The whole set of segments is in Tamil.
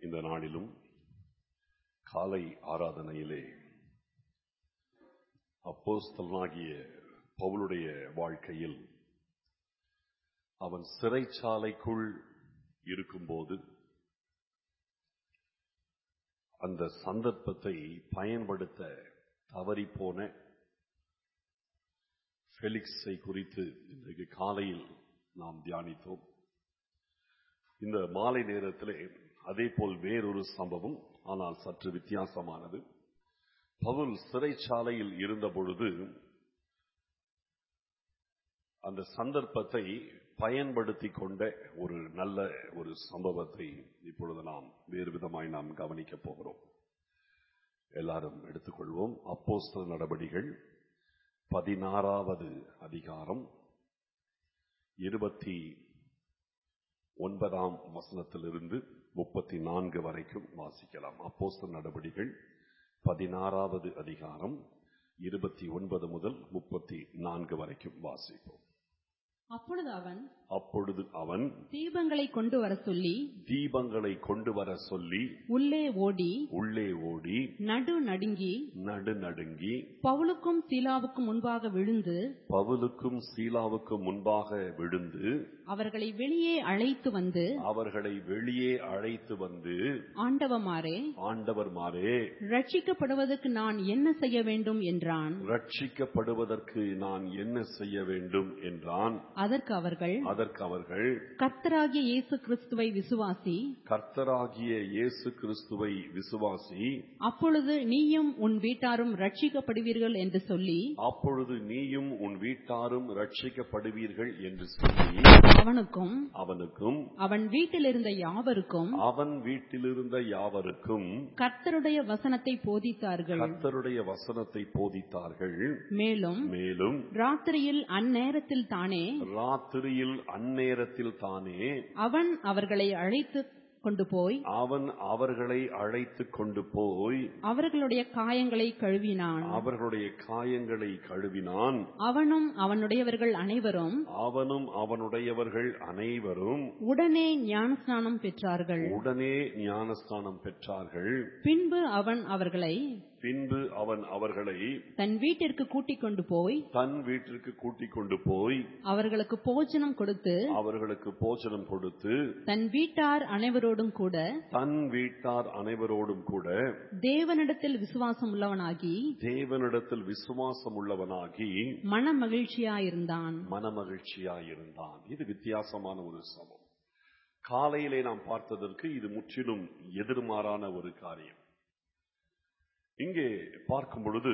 இந்த நாளிலும் காலை ஆராதனையிலே அப்போஸ்தலனாகிய பவுலுடைய வாழ்க்கையில் அவன் சிறைச்சாலைக்குள் இருக்கும்போது அந்த சந்தர்ப்பத்தை பயன்படுத்த தவறிப்போன ஃபெலிக்ஸை குறித்து இன்றைக்கு காலையில் நாம் தியானித்தோம் இந்த மாலை நேரத்திலே அதே போல் வேறொரு சம்பவம் ஆனால் சற்று வித்தியாசமானது பவுல் சிறைச்சாலையில் இருந்த பொழுது அந்த சந்தர்ப்பத்தை பயன்படுத்தி கொண்ட ஒரு நல்ல ஒரு சம்பவத்தை இப்பொழுது நாம் வேறு விதமாய் நாம் கவனிக்க போகிறோம் எல்லாரும் எடுத்துக்கொள்வோம் அப்போஸ்தல நடபடிகள் பதினாறாவது அதிகாரம் இருபத்தி ஒன்பதாம் வசனத்திலிருந்து முப்பத்தி நான்கு வரைக்கும் வாசிக்கலாம் அப்போஸ்தல நடபடிகள் பதினாறாவது அதிகாரம் இருபத்தி ஒன்பது முதல் முப்பத்தி நான்கு வரைக்கும் வாசிப்போம் அப்பொழுது அவன் அப்பொழுது அவன் தீபங்களை கொண்டு வர சொல்லி தீபங்களை கொண்டு வர சொல்லி உள்ளே ஓடி உள்ளே ஓடி நடு நடுங்கி நடு நடுங்கி பவுலுக்கும் சீலாவுக்கும் முன்பாக விழுந்து பவுலுக்கும் சீலாவுக்கும் முன்பாக விழுந்து அவர்களை வெளியே அழைத்து வந்து அவர்களை வெளியே அழைத்து வந்து ஆண்டவமாரே ஆண்டவர் மாறே ரட்சிக்கப்படுவதற்கு நான் என்ன செய்ய வேண்டும் என்றான் ரட்சிக்கப்படுவதற்கு நான் என்ன செய்ய வேண்டும் என்றான் அதற்கு அவர்கள் அதற்கு அவர்கள் கர்த்தராகிய இயேசு கிறிஸ்துவை விசுவாசி கர்த்தராகிய இயேசு கிறிஸ்துவை விசுவாசி அப்பொழுது நீயும் உன் வீட்டாரும் ரட்சிக்கப்படுவீர்கள் என்று சொல்லி அப்பொழுது நீயும் உன் வீட்டாரும் ரட்சிக்கப்படுவீர்கள் என்று சொல்லி அவனுக்கும் அவனுக்கும் அவன் வீட்டில் இருந்த யாவருக்கும் அவன் வீட்டிலிருந்த யாவருக்கும் கர்த்தருடைய வசனத்தை போதித்தார்கள் கர்த்தருடைய வசனத்தை போதித்தார்கள் மேலும் மேலும் ராத்திரியில் அந்நேரத்தில் தானே ராத்திரியில் அந்நேரத்தில் தானே அவன் அவர்களை அழைத்து கொண்டு போய் அவன் அவர்களை அழைத்து கொண்டு போய் அவர்களுடைய காயங்களை கழுவினான் அவர்களுடைய காயங்களை கழுவினான் அவனும் அவனுடையவர்கள் அனைவரும் அவனும் அவனுடையவர்கள் அனைவரும் உடனே ஞானஸ்நானம் பெற்றார்கள் உடனே ஞானஸ்தானம் பெற்றார்கள் பின்பு அவன் அவர்களை பின்பு அவன் அவர்களை தன் வீட்டிற்கு கூட்டிக் கொண்டு போய் தன் வீட்டிற்கு கூட்டிக் கொண்டு போய் அவர்களுக்கு போஜனம் கொடுத்து அவர்களுக்கு போஜனம் கொடுத்து தன் வீட்டார் அனைவரோடும் கூட தன் வீட்டார் அனைவரோடும் கூட தேவனிடத்தில் விசுவாசம் உள்ளவனாகி தேவனிடத்தில் விசுவாசம் உள்ளவனாகி மன மகிழ்ச்சியாயிருந்தான் மனமகிழ்ச்சியாயிருந்தான் இது வித்தியாசமான ஒரு சமம் காலையிலே நாம் பார்த்ததற்கு இது முற்றிலும் எதிர்மாறான ஒரு காரியம் இங்கே பார்க்கும் பொழுது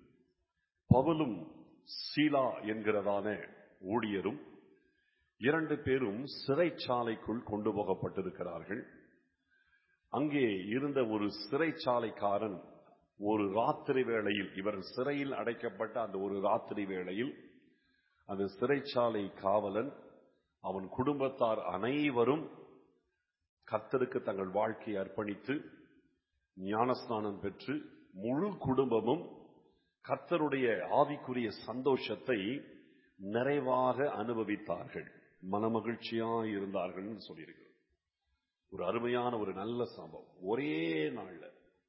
பவலும் சீலா என்கிறதான ஊழியரும் இரண்டு பேரும் சிறைச்சாலைக்குள் கொண்டு போகப்பட்டிருக்கிறார்கள் அங்கே இருந்த ஒரு சிறைச்சாலைக்காரன் ஒரு ராத்திரி வேளையில் இவர் சிறையில் அடைக்கப்பட்ட அந்த ஒரு ராத்திரி வேளையில் அந்த சிறைச்சாலை காவலன் அவன் குடும்பத்தார் அனைவரும் கர்த்தருக்கு தங்கள் வாழ்க்கையை அர்ப்பணித்து ஞானஸ்நானம் பெற்று முழு குடும்பமும் கர்த்தருடைய ஆவிக்குரிய சந்தோஷத்தை நிறைவாக அனுபவித்தார்கள் மனமகிழ்ச்சியாய் இருந்தார்கள் சொல்லியிருக்கிறது ஒரு அருமையான ஒரு நல்ல சம்பவம் ஒரே நாள்ல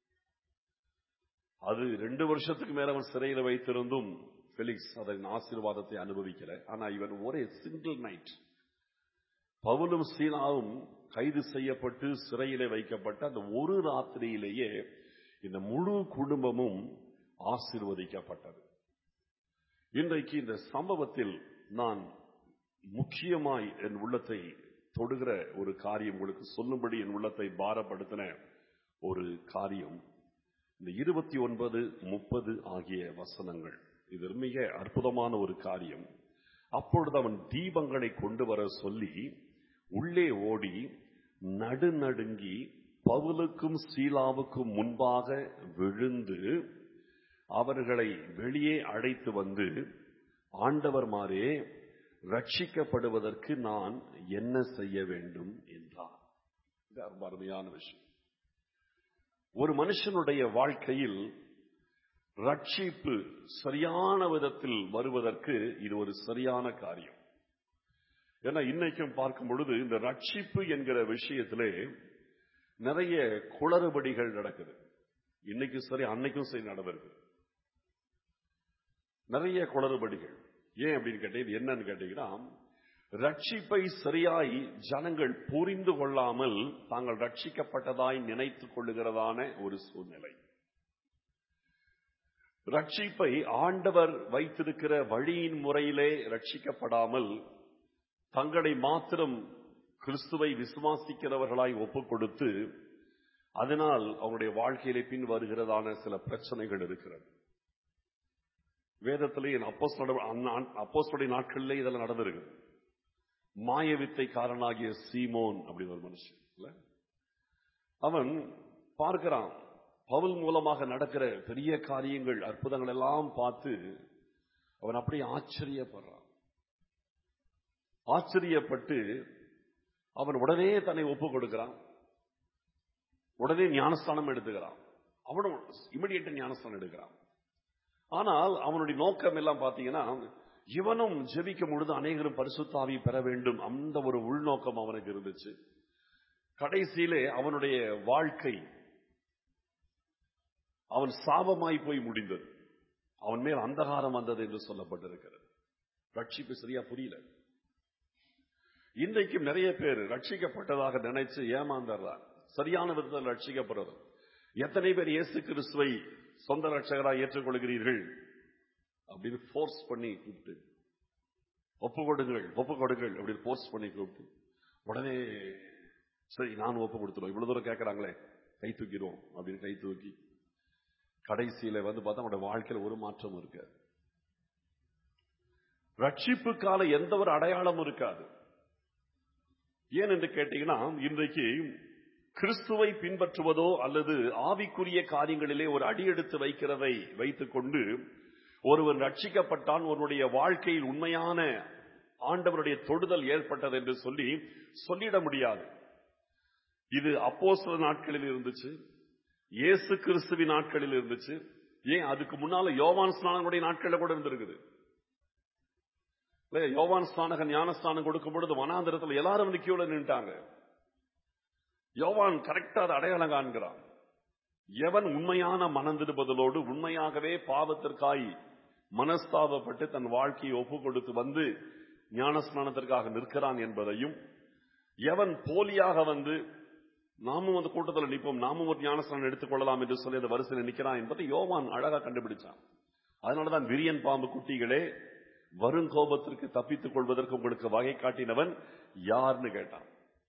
அது ரெண்டு வருஷத்துக்கு மேல அவன் சிறையில் வைத்திருந்தும் பெலிக்ஸ் அதன் ஆசீர்வாதத்தை அனுபவிக்கல ஆனா இவன் ஒரே சிங்கிள் நைட் பவுலும் சீனாவும் கைது செய்யப்பட்டு சிறையிலே வைக்கப்பட்ட அந்த ஒரு ராத்திரியிலேயே இந்த முழு குடும்பமும் ஆசீர்வதிக்கப்பட்டது இன்றைக்கு இந்த சம்பவத்தில் நான் முக்கியமாய் என் உள்ளத்தை தொடுகிற ஒரு காரியம் உங்களுக்கு சொல்லும்படி என் உள்ளத்தை பாரப்படுத்தின ஒரு காரியம் இந்த இருபத்தி ஒன்பது முப்பது ஆகிய வசனங்கள் இது மிக அற்புதமான ஒரு காரியம் அப்பொழுது அவன் தீபங்களை கொண்டு வர சொல்லி உள்ளே ஓடி நடுநடுங்கி பவுலுக்கும் சீலாவுக்கும் முன்பாக விழுந்து அவர்களை வெளியே அழைத்து வந்து ஆண்டவர்மாரே ரட்சிக்கப்படுவதற்கு நான் என்ன செய்ய வேண்டும் என்றார் இது ரொம்ப அருமையான விஷயம் ஒரு மனுஷனுடைய வாழ்க்கையில் ரட்சிப்பு சரியான விதத்தில் வருவதற்கு இது ஒரு சரியான காரியம் ஏன்னா இன்னைக்கும் பார்க்கும் பொழுது இந்த ரட்சிப்பு என்கிற விஷயத்திலே நிறைய குளறுபடிகள் நடக்குது இன்னைக்கும் சரி அன்னைக்கும் சரி நடந்திருக்கு நிறைய குளறுபடிகள் ஏன் அப்படின்னு கேட்டீங்க என்னன்னு கேட்டீங்கன்னா ரட்சிப்பை சரியாய் ஜனங்கள் புரிந்து கொள்ளாமல் தாங்கள் ரட்சிக்கப்பட்டதாய் நினைத்துக் கொள்ளுகிறதான ஒரு சூழ்நிலை ரட்சிப்பை ஆண்டவர் வைத்திருக்கிற வழியின் முறையிலே ரட்சிக்கப்படாமல் தங்களை மாத்திரம் கிறிஸ்துவை விசுவாசிக்கிறவர்களாய் ஒப்புக் கொடுத்து அதனால் அவருடைய வாழ்க்கையிலே பின் வருகிறதான சில பிரச்சனைகள் இருக்கிறது வேதத்திலே அப்போஸ்தோடைய நாட்களிலே இதெல்லாம் நடந்திருக்கு மாய வித்தைக்காரனாகிய சீமோன் அப்படின்னு ஒரு மனுஷன் இல்ல அவன் பார்க்கிறான் பவுல் மூலமாக நடக்கிற பெரிய காரியங்கள் அற்புதங்கள் எல்லாம் பார்த்து அவன் அப்படியே ஆச்சரியப்படுறான் ஆச்சரியப்பட்டு அவன் உடனே தன்னை ஒப்பு கொடுக்கிறான் உடனே ஞானஸ்தானம் எடுத்துக்கிறான் அவனும் இமிடியேட் ஞானஸ்தானம் எடுக்கிறான் ஆனால் அவனுடைய நோக்கம் எல்லாம் பார்த்தீங்கன்னா இவனும் ஜெபிக்கும் பொழுது அநேகரும் பரிசுத்தாவி பெற வேண்டும் அந்த ஒரு உள்நோக்கம் அவனுக்கு இருந்துச்சு கடைசியிலே அவனுடைய வாழ்க்கை அவன் சாபமாய் போய் முடிந்தது அவன் மேல் அந்தகாரம் வந்தது என்று சொல்லப்பட்டிருக்கிறது ரட்சிப்பு சரியா புரியல இன்றைக்கும் நிறைய பேர் ரட்சிக்கப்பட்டதாக நினைச்சு ஏமாந்துடுறாங்க சரியான விதத்தில் ரட்சிக்கப்படுறது எத்தனை பேர் இயேசு கிறிஸ்துவை சொந்த ரட்சகராக ஏற்றுக்கொள்கிறீர்கள் அப்படின்னு ஃபோர்ஸ் பண்ணி கூப்பிட்டு ஒப்பு கொடுங்கள் ஒப்பு கொடுங்கள் அப்படின்னு ஃபோர்ஸ் பண்ணி கூப்பிட்டு உடனே சரி நான் ஒப்பு கொடுத்துருவோம் இவ்வளவு தூரம் கேட்கறாங்களே கை தூக்கிடுவோம் அப்படின்னு கை தூக்கி கடைசியில வந்து பார்த்தா அவனோட வாழ்க்கையில ஒரு மாற்றம் இருக்காது ரட்சிப்புக்கால எந்த ஒரு அடையாளமும் இருக்காது ஏன் என்று கேட்டீங்கன்னா இன்றைக்கு கிறிஸ்துவை பின்பற்றுவதோ அல்லது ஆவிக்குரிய காரியங்களிலே ஒரு அடியெடுத்து வைக்கிறதை வைத்துக் கொண்டு ஒருவன் ரட்சிக்கப்பட்டான் ஒருவனுடைய வாழ்க்கையில் உண்மையான ஆண்டவருடைய தொடுதல் ஏற்பட்டது என்று சொல்லி சொல்லிட முடியாது இது அப்போஸ்தல நாட்களில் இருந்துச்சு இயேசு கிறிஸ்துவின் நாட்களில் இருந்துச்சு ஏன் அதுக்கு முன்னால யோவான் ஸ்நானனுடைய நாட்களில் கூட இருந்திருக்குது யோவான் ஸ்நானகன் ஞானஸ்தானம் கொடுக்கும் பொழுது வனாந்திரத்தில் எல்லாரும் வந்து கியூல நின்ட்டாங்க யோவான் கரெக்டா அதை அடையாளம் காண்கிறான் எவன் உண்மையான மனந்திருப்பதலோடு உண்மையாகவே பாவத்திற்காய் மனஸ்தாபப்பட்டு தன் வாழ்க்கையை ஒப்பு கொடுத்து வந்து ஞானஸ்நானத்திற்காக நிற்கிறான் என்பதையும் எவன் போலியாக வந்து நாமும் அந்த கூட்டத்தில் நிற்போம் நாமும் ஒரு ஞானஸ்நானம் எடுத்துக்கொள்ளலாம் என்று சொல்லி அந்த வரிசையில் நிற்கிறான் என்பதை யோவான் அழகா கண்டுபிடிச்சான் அதனாலதான் விரியன் பாம்பு குட்டிகளே வருங்கோபத்திற்கு தப்பித்துக் கொள்வதற்கு உங்களுக்கு வகை காட்டினவன் யார்னு கேட்டான்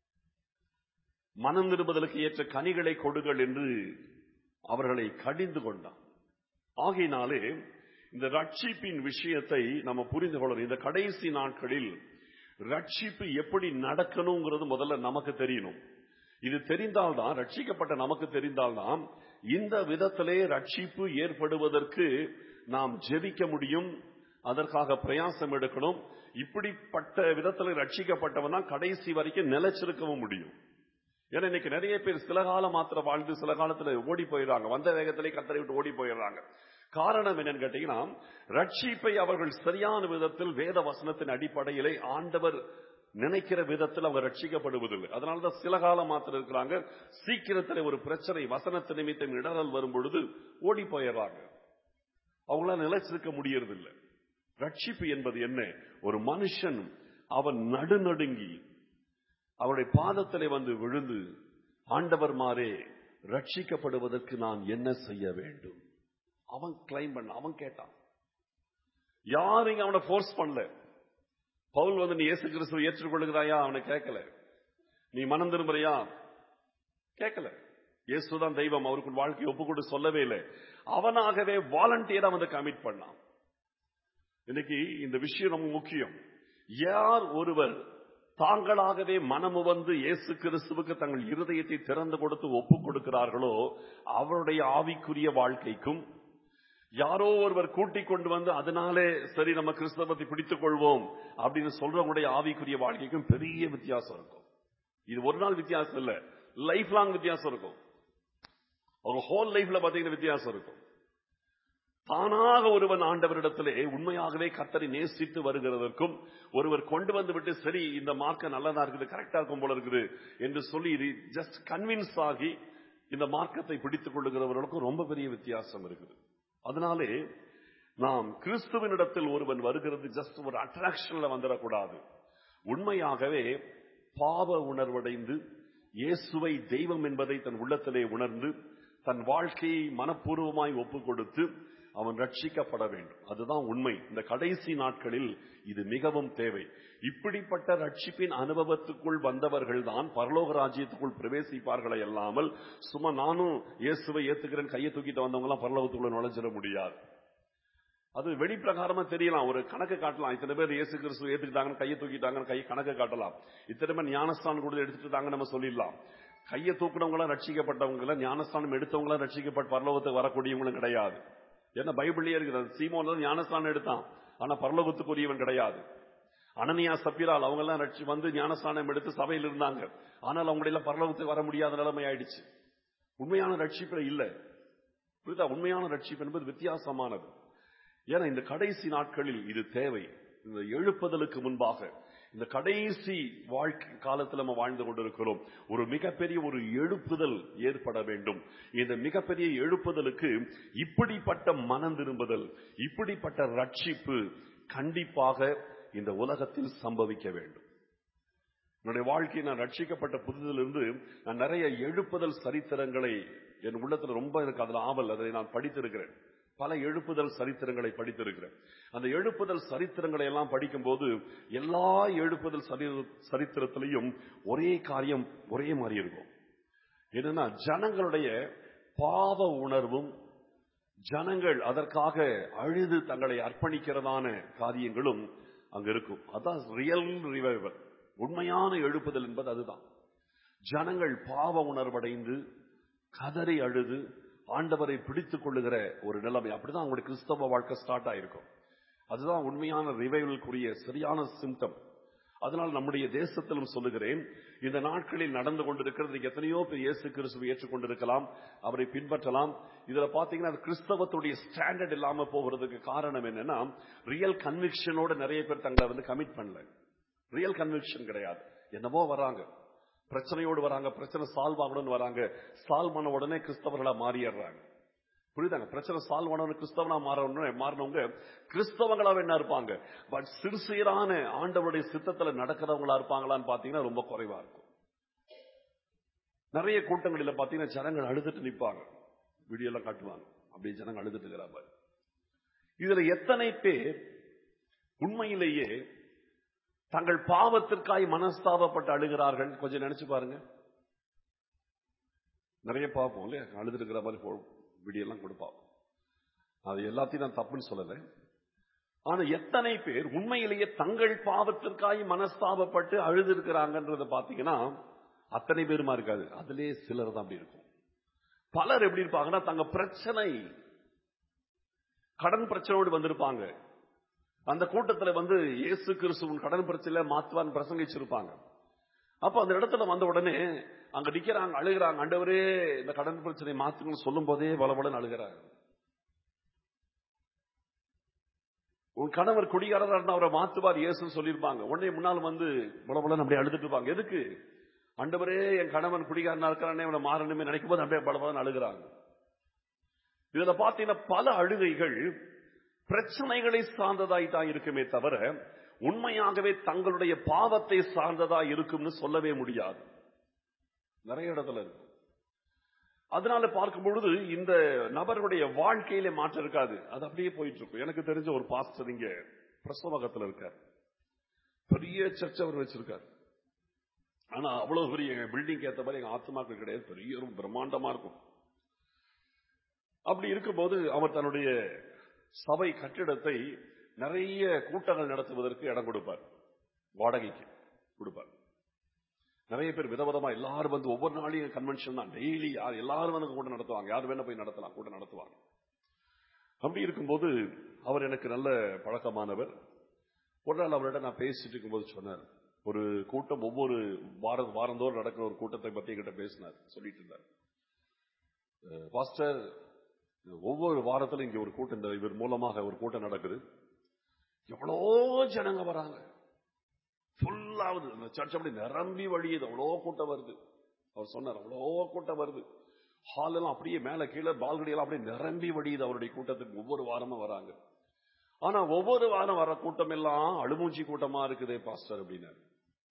மனம் நிருபதற்கு ஏற்ற கனிகளை கொடுங்கள் என்று அவர்களை கடிந்து கொண்டான் ஆகையினாலே இந்த ரட்சிப்பின் விஷயத்தை நம்ம புரிந்து கொள்ளணும் இந்த கடைசி நாட்களில் ரட்சிப்பு எப்படி நடக்கணுங்கிறது முதல்ல நமக்கு தெரியணும் இது தெரிந்தால்தான் ரட்சிக்கப்பட்ட நமக்கு தெரிந்தால்தான் இந்த விதத்திலே ரட்சிப்பு ஏற்படுவதற்கு நாம் ஜெபிக்க முடியும் அதற்காக பிரயாசம் எடுக்கணும் இப்படிப்பட்ட விதத்தில் ரட்சிக்கப்பட்டவன் தான் கடைசி வரைக்கும் நிலைச்சிருக்கவும் முடியும் ஏன்னா இன்னைக்கு நிறைய பேர் சில காலம் மாத்திரம் வாழ்ந்து சில காலத்துல ஓடி போயிடுறாங்க வந்த வேகத்திலே கத்தரை விட்டு ஓடி போயிடுறாங்க காரணம் என்னன்னு கேட்டீங்கன்னா ரட்சிப்பை அவர்கள் சரியான விதத்தில் வேத வசனத்தின் அடிப்படையிலே ஆண்டவர் நினைக்கிற விதத்தில் அவங்க ரட்சிக்கப்படுவதில்லை அதனாலதான் சில காலம் மாத்திரம் இருக்கிறாங்க சீக்கிரத்தில் ஒரு பிரச்சனை வசனத்து நிமித்தம் இடரல் வரும் பொழுது ஓடி போயிடுறாங்க அவங்களால நிலைச்சிருக்க முடியறதில்லை ரட்சிப்பு என்பது என்ன ஒரு மனுஷன் அவன் நடுநடுங்கி அவருடைய பாதத்திலே வந்து விழுந்து ஆண்டவர் மாறே ரட்சிக்கப்படுவதற்கு நான் என்ன செய்ய வேண்டும் அவன் கிளைம் பண்ண அவன் கேட்டான் யாரும் இங்க அவனை போர்ஸ் பண்ணல பவுல் வந்து நீ இயேசு கிறிஸ்துவை ஏற்றுக்கொள்கிறாயா அவனை கேட்கல நீ மனம் திரும்புறியா கேட்கல இயேசுதான் தெய்வம் அவருக்கு வாழ்க்கை ஒப்புக்கொண்டு சொல்லவே இல்லை அவனாகவே வாலண்டியரா வந்து கமிட் பண்ணான் இன்னைக்கு இந்த விஷயம் ரொம்ப முக்கியம் யார் ஒருவர் தாங்களாகவே மனமு வந்து இயேசு கிறிஸ்துவுக்கு தங்கள் இருதயத்தை திறந்து கொடுத்து ஒப்பு கொடுக்கிறார்களோ அவருடைய ஆவிக்குரிய வாழ்க்கைக்கும் யாரோ ஒருவர் கூட்டிக் கொண்டு வந்து அதனாலே சரி நம்ம கிறிஸ்தவத்தை பிடித்துக் கொள்வோம் அப்படின்னு சொல்றவங்களுடைய ஆவிக்குரிய வாழ்க்கைக்கும் பெரிய வித்தியாசம் இருக்கும் இது ஒரு நாள் வித்தியாசம் இல்ல லைஃப் லாங் வித்தியாசம் இருக்கும் அவங்க ஹோல் லைஃப்ல பாத்தீங்கன்னா வித்தியாசம் இருக்கும் தானாக ஒருவன் ஆண்டவரிடத்திலே உண்மையாகவே கத்தரை நேசித்து வருகிறதற்கும் ஒருவர் கொண்டு வந்து விட்டு சரி இந்த மார்க்க நல்லதா இருக்குது கரெக்டா இருக்கும் போல இருக்குது என்று சொல்லி இது ஜஸ்ட் கன்வின்ஸ் ஆகி இந்த மார்க்கத்தை பிடித்துக் கொள்ளுகிறவர்களுக்கும் ரொம்ப பெரிய வித்தியாசம் இருக்குது அதனாலே நாம் கிறிஸ்துவனிடத்தில் ஒருவன் வருகிறது ஜஸ்ட் ஒரு அட்ராக்ஷன்ல வந்துடக்கூடாது உண்மையாகவே பாவ உணர்வடைந்து இயேசுவை தெய்வம் என்பதை தன் உள்ளத்திலே உணர்ந்து தன் வாழ்க்கையை மனப்பூர்வமாய் ஒப்புக் கொடுத்து அவன் ரட்சிக்கப்பட வேண்டும் அதுதான் உண்மை இந்த கடைசி நாட்களில் இது மிகவும் தேவை இப்படிப்பட்ட ரட்சிப்பின் அனுபவத்துக்குள் வந்தவர்கள் தான் பரலோக ராஜ்யத்துக்குள் பிரவேசிப்பார்களே அல்லாமல் சும்மா நானும் இயேசுவை ஏத்துக்கிறேன் கையை தூக்கிட்டு வந்தவங்க எல்லாம் பரலோகத்துக்குள்ள நுழைஞ்சிட முடியாது அது வெளிப்பிரகாரமா தெரியலாம் ஒரு கணக்கு காட்டலாம் இத்தனை பேர் இயேசு கிறிஸ்து ஏத்துக்கிட்டாங்கன்னு கையை தூக்கிட்டாங்கன்னு கையை கணக்கு காட்டலாம் இத்தனை பேர் ஞானஸ்தானம் கொடுத்து எடுத்துட்டாங்க நம்ம சொல்லிடலாம் கையை தூக்குனவங்களாம் ரட்சிக்கப்பட்டவங்க ஞானஸ்தானம் எடுத்தவங்களாம் ரட்சிக்கப்பட்ட பரலோகத்துக்கு வரக்கூடியவங்களும் கிடையாது ஏன்னா பைபிள்லயே இருக்குது சீமோன் தான் ஞானஸ்தானம் எடுத்தான் ஆனா பரலோகத்துக்குரியவன் கிடையாது அனனியா சப்பிரால் அவங்க எல்லாம் ரட்சி வந்து ஞானஸ்தானம் எடுத்து சபையில் இருந்தாங்க ஆனால் அவங்களெல்லாம் பரலோகத்துக்கு வர முடியாத நிலைமை ஆயிடுச்சு உண்மையான ரட்சிப்பு இல்ல புரியுதா உண்மையான ரட்சிப்பு என்பது வித்தியாசமானது ஏன்னா இந்த கடைசி நாட்களில் இது தேவை இந்த எழுப்புதலுக்கு முன்பாக இந்த கடைசி வாழ்க்கை காலத்தில் நம்ம வாழ்ந்து கொண்டிருக்கிறோம் ஒரு மிகப்பெரிய ஒரு எழுப்புதல் ஏற்பட வேண்டும் இந்த மிகப்பெரிய எழுப்புதலுக்கு இப்படிப்பட்ட மனம் திரும்புதல் இப்படிப்பட்ட ரட்சிப்பு கண்டிப்பாக இந்த உலகத்தில் சம்பவிக்க வேண்டும் என்னுடைய வாழ்க்கை நான் ரட்சிக்கப்பட்ட புதுதிலிருந்து நான் நிறைய எழுப்புதல் சரித்திரங்களை என் உள்ளத்துல ரொம்ப எனக்கு அதுல ஆவல் அதை நான் படித்திருக்கிறேன் பல எழுப்புதல் சரித்திரங்களை படித்திருக்கிறேன் அந்த எழுப்புதல் சரித்திரங்களை எல்லாம் படிக்கும்போது எல்லா எழுப்புதல் சரி- சரித்திரத்திலையும் ஒரே காரியம் ஒரே மாதிரி இருக்கும் என்னன்னா ஜனங்களுடைய பாவ உணர்வும் ஜனங்கள் அதற்காக அழுது தங்களை அர்ப்பணிக்கிறதான காரியங்களும் அங்க இருக்கும் அதான் ரியல் ரிவைவல் உண்மையான எழுப்புதல் என்பது அதுதான் ஜனங்கள் பாவ உணர்வடைந்து கதறி அழுது ஆண்டவரை பிடித்துக் கொள்ளுகிற ஒரு நிலைமை அப்படிதான் அவங்களுடைய கிறிஸ்தவ வாழ்க்கை ஸ்டார்ட் ஆயிருக்கும் அதுதான் உண்மையான ரிவைவலுக்குரிய சரியான சிம்டம் அதனால் நம்முடைய தேசத்திலும் சொல்லுகிறேன் இந்த நாட்களில் நடந்து கொண்டிருக்கிறது நீங்க எத்தனையோ பேர் இயேசு கிறிஸ்துவை ஏற்றுக்கொண்டிருக்கலாம் அவரை பின்பற்றலாம் இதுல பாத்தீங்கன்னா அது கிறிஸ்தவத்துடைய ஸ்டாண்டர்ட் இல்லாம போகிறதுக்கு காரணம் என்னன்னா ரியல் கன்விக்ஷனோட நிறைய பேர் தங்களை வந்து கமிட் பண்ணல ரியல் கன்விக்ஷன் கிடையாது என்னமோ வராங்க பிரச்சனையோடு வராங்க பிரச்சனை சால்வ் ஆகணும்னு வராங்க சால்வ் பண்ண உடனே கிறிஸ்தவர்களா மாறிடுறாங்க புரியுதாங்க பிரச்சனை சால்வ் ஆனவனு கிறிஸ்தவனா மாறணும் மாறினவங்க கிறிஸ்தவங்களா என்ன இருப்பாங்க பட் சிறுசீரான ஆண்டவருடைய சித்தத்துல நடக்கிறவங்களா இருப்பாங்களான்னு பாத்தீங்கன்னா ரொம்ப குறைவா இருக்கும் நிறைய கூட்டங்களில் பாத்தீங்கன்னா ஜனங்கள் அழுதுட்டு நிப்பாங்க வீடியோ எல்லாம் காட்டுவாங்க அப்படியே ஜனங்க அழுதுட்டு இருக்கிறாங்க இதுல எத்தனை பேர் உண்மையிலேயே தங்கள் பாவத்திற்காய் மனஸ்தாபப்பட்டு அழுகிறார்கள் கொஞ்சம் நினைச்சு பாருங்க நிறைய பார்ப்போம் இல்லையா அழுதுட்டு இருக்கிற மாதிரி போ- வீடியோ எல்லாம் கொடுப்பாங்க அது எல்லாத்தையும் நான் தப்புன்னு சொல்லல ஆனா எத்தனை பேர் உண்மையிலேயே தங்கள் பாவத்திற்காய் மனஸ்தாபப்பட்டு அழுது இருக்கிறாங்கன்றத பாத்தீங்கன்னா அத்தனை பேருமா இருக்காது அதுலயே சிலர் தான் அப்படி இருக்கும் பலர் எப்படி இருப்பாங்கன்னா தங்க பிரச்சனை கடன் பிரச்சனையோடு வந்திருப்பாங்க அந்த கூட்டத்துல வந்து இயேசு கிறிஸ்துவின் கடன் பிரச்சனை மாத்துவான் பிரசங்கிச்சிருப்பாங்க அப்ப அந்த இடத்துல வந்த உடனே அங்க நிக்கிறாங்க அழுகிறாங்க ஆண்டவரே இந்த கடன் பிரச்சனை மாத்துங்கன்னு சொல்லும் போதே பலபலன்னு அழுகிறாங்க உன் கணவர் குடிகாரரா இருந்தா அவரை மாத்துவார் இயேசுன்னு சொல்லியிருப்பாங்க உடனே முன்னால் வந்து பலபலன்னு அப்படியே அழுதுட்டு இருப்பாங்க எதுக்கு ஆண்டவரே என் கணவன் குடிகாரனா இருக்கிறானே அவனை மாறணுமே நினைக்கும் போது அப்படியே பலபலன்னு அழுகிறாங்க இதுல பாத்தீங்கன்னா பல அழுகைகள் பிரச்சனைகளை சார்ந்ததாய் தான் இருக்குமே தவிர உண்மையாகவே தங்களுடைய பாவத்தை சார்ந்ததா இருக்கும்னு சொல்லவே முடியாது நிறைய இடத்துல இருக்கு அதனால பார்க்கும் பொழுது இந்த நபருடைய வாழ்க்கையில மாற்றம் இருக்காது அது அப்படியே போயிட்டு இருக்கும் எனக்கு தெரிஞ்ச ஒரு பாஸ்டர் இங்க பிரசவகத்துல இருக்கார் பெரிய சர்ச் அவர் வச்சிருக்கார் ஆனா அவ்வளவு பெரிய பில்டிங் ஏத்த மாதிரி எங்க ஆத்மாக்கள் கிடையாது பெரிய ஒரு பிரம்மாண்டமா இருக்கும் அப்படி இருக்கும்போது அவர் தன்னுடைய சபை கட்டிடத்தை நிறைய கூட்டங்கள் நடத்துவதற்கு இடம் கொடுப்பார் வாடகைக்கு கொடுப்பார் நிறைய பேர் விதவிதமா எல்லாரும் வந்து ஒவ்வொரு நாளையும் கன்வென்ஷன் தான் டெய்லி யார் எல்லாரும் வந்து கூட்டம் நடத்துவாங்க யார் வேணா போய் நடத்தலாம் கூட்டம் நடத்துவாங்க அப்படி இருக்கும்போது அவர் எனக்கு நல்ல பழக்கமானவர் ஒரு நாள் அவரிடம் நான் பேசிட்டு இருக்கும்போது சொன்னார் ஒரு கூட்டம் ஒவ்வொரு வார வாரந்தோறும் நடக்கிற ஒரு கூட்டத்தை பத்தி என்கிட்ட பேசினார் சொல்லிட்டு இருந்தார் பாஸ்டர் ஒவ்வொரு வாரத்திலும் இங்க ஒரு கூட்டம் இந்த இவர் மூலமாக ஒரு கூட்டம் நடக்குது எவ்வளோ ஜனங்க வராங்க ஃபுல்லாவது இந்த சர்ச் அப்படி நிரம்பி வழியுது அவ்வளோ கூட்டம் வருது அவர் சொன்னார் அவ்வளோ கூட்டம் வருது ஹால் எல்லாம் அப்படியே மேல கீழே பால்கடி எல்லாம் அப்படியே நிரம்பி வழியுது அவருடைய கூட்டத்துக்கு ஒவ்வொரு வாரமும் வராங்க ஆனா ஒவ்வொரு வாரம் வர கூட்டம் எல்லாம் அழுமூச்சி கூட்டமா இருக்குதே பாஸ்டர் அப்படின்னாரு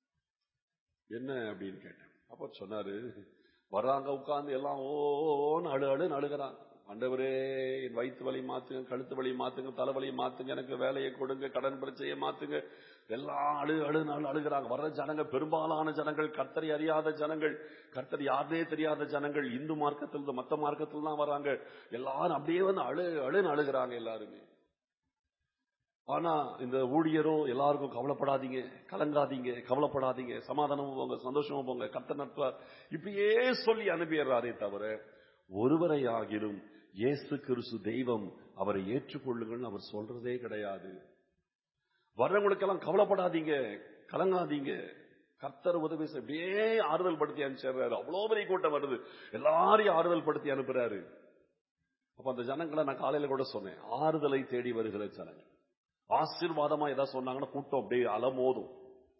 என்ன அப்படின்னு கேட்டேன் அப்ப சொன்னாரு வர்றாங்க உட்கார்ந்து எல்லாம் ஓன்னு அழு அழுன்னு அழுகிறாங்க ஆண்டவரே என் வயிற்று வலி மாத்துங்க கழுத்து வலி மாத்துங்க தலைவலியை மாத்துங்க எனக்கு வேலையை கொடுங்க கடன் பிரச்சனையை மாத்துங்க எல்லாம் அழு அழு அழு அழுகிறாங்க வர்ற ஜனங்க பெரும்பாலான ஜனங்கள் கர்த்தரை அறியாத ஜனங்கள் கர்த்தர் யாருனே தெரியாத ஜனங்கள் இந்து மார்க்கத்தில் மத்த மார்க்கத்தில் தான் வராங்க எல்லாரும் அப்படியே வந்து அழு அழுன்னு அழுகிறாங்க எல்லாருமே ஆனா இந்த ஊழியரோ எல்லாருக்கும் கவலைப்படாதீங்க கலங்காதீங்க கவலைப்படாதீங்க சமாதானமும் போங்க சந்தோஷமும் போங்க கத்த நடத்துவார் இப்படியே சொல்லி அனுப்பிடுறாரே தவிர ஒருவரை ஆகிலும் இயேசு கிறிஸ்து தெய்வம் அவரை ஏற்றுக்கொள்ளுங்கள் அவர் சொல்றதே கிடையாது வர்றவங்களுக்கெல்லாம் கவலைப்படாதீங்க கலங்காதீங்க கர்த்தர் உதவி செய்ய அப்படியே ஆறுதல் படுத்தி அனுப்பிச்சாரு அவ்வளோ பெரிய கூட்டம் வருது எல்லாரையும் ஆறுதல் படுத்தி அனுப்புறாரு அப்ப அந்த ஜனங்களை நான் காலையில கூட சொன்னேன் ஆறுதலை தேடி வருகிற ஜனங்கள் ஆசீர்வாதமா ஏதாவது சொன்னாங்கன்னா கூட்டம் அப்படியே அலமோதும்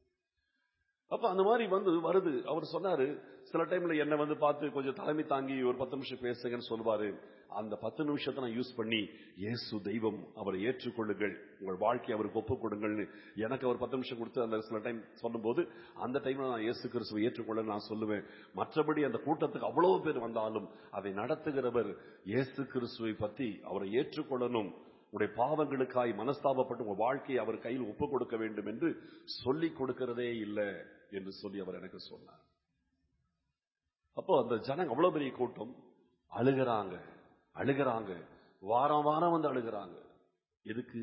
அப்ப அந்த மாதிரி வந்து வருது அவர் சொன்னாரு சில டைம்ல என்ன வந்து பார்த்து கொஞ்சம் தலைமை தாங்கி ஒரு பத்து நிமிஷம் பேசுங்கன்னு சொல்லுவாரு அந்த பத்து நிமிஷத்தை நான் யூஸ் பண்ணி இயேசு தெய்வம் அவரை ஏற்றுக்கொள்ளுங்கள் உங்கள் வாழ்க்கையை அவருக்கு ஒப்புக் கொடுங்கள்னு எனக்கு அவர் பத்து நிமிஷம் கொடுத்து அந்த சில டைம் சொல்லும்போது அந்த டைம்ல நான் இயேசு கிறிஸ்துவை ஏற்றுக்கொள்ள நான் சொல்லுவேன் மற்றபடி அந்த கூட்டத்துக்கு அவ்வளவு பேர் வந்தாலும் அதை நடத்துகிறவர் இயேசு கிறிஸ்துவை பத்தி அவரை ஏற்றுக்கொள்ளணும் உடைய பாவங்களுக்காய் மனஸ்தாபப்பட்டு உங்க வாழ்க்கையை அவர் கையில் ஒப்புக் கொடுக்க வேண்டும் என்று சொல்லிக் கொடுக்கிறதே இல்லை என்று சொல்லி அவர் எனக்கு சொன்னார் அப்போ அந்த ஜனங்க அவ்வளவு பெரிய கூட்டம் அழுகிறாங்க அழுகிறாங்க வாரம் வாரம் வந்து அழுகிறாங்க எதுக்கு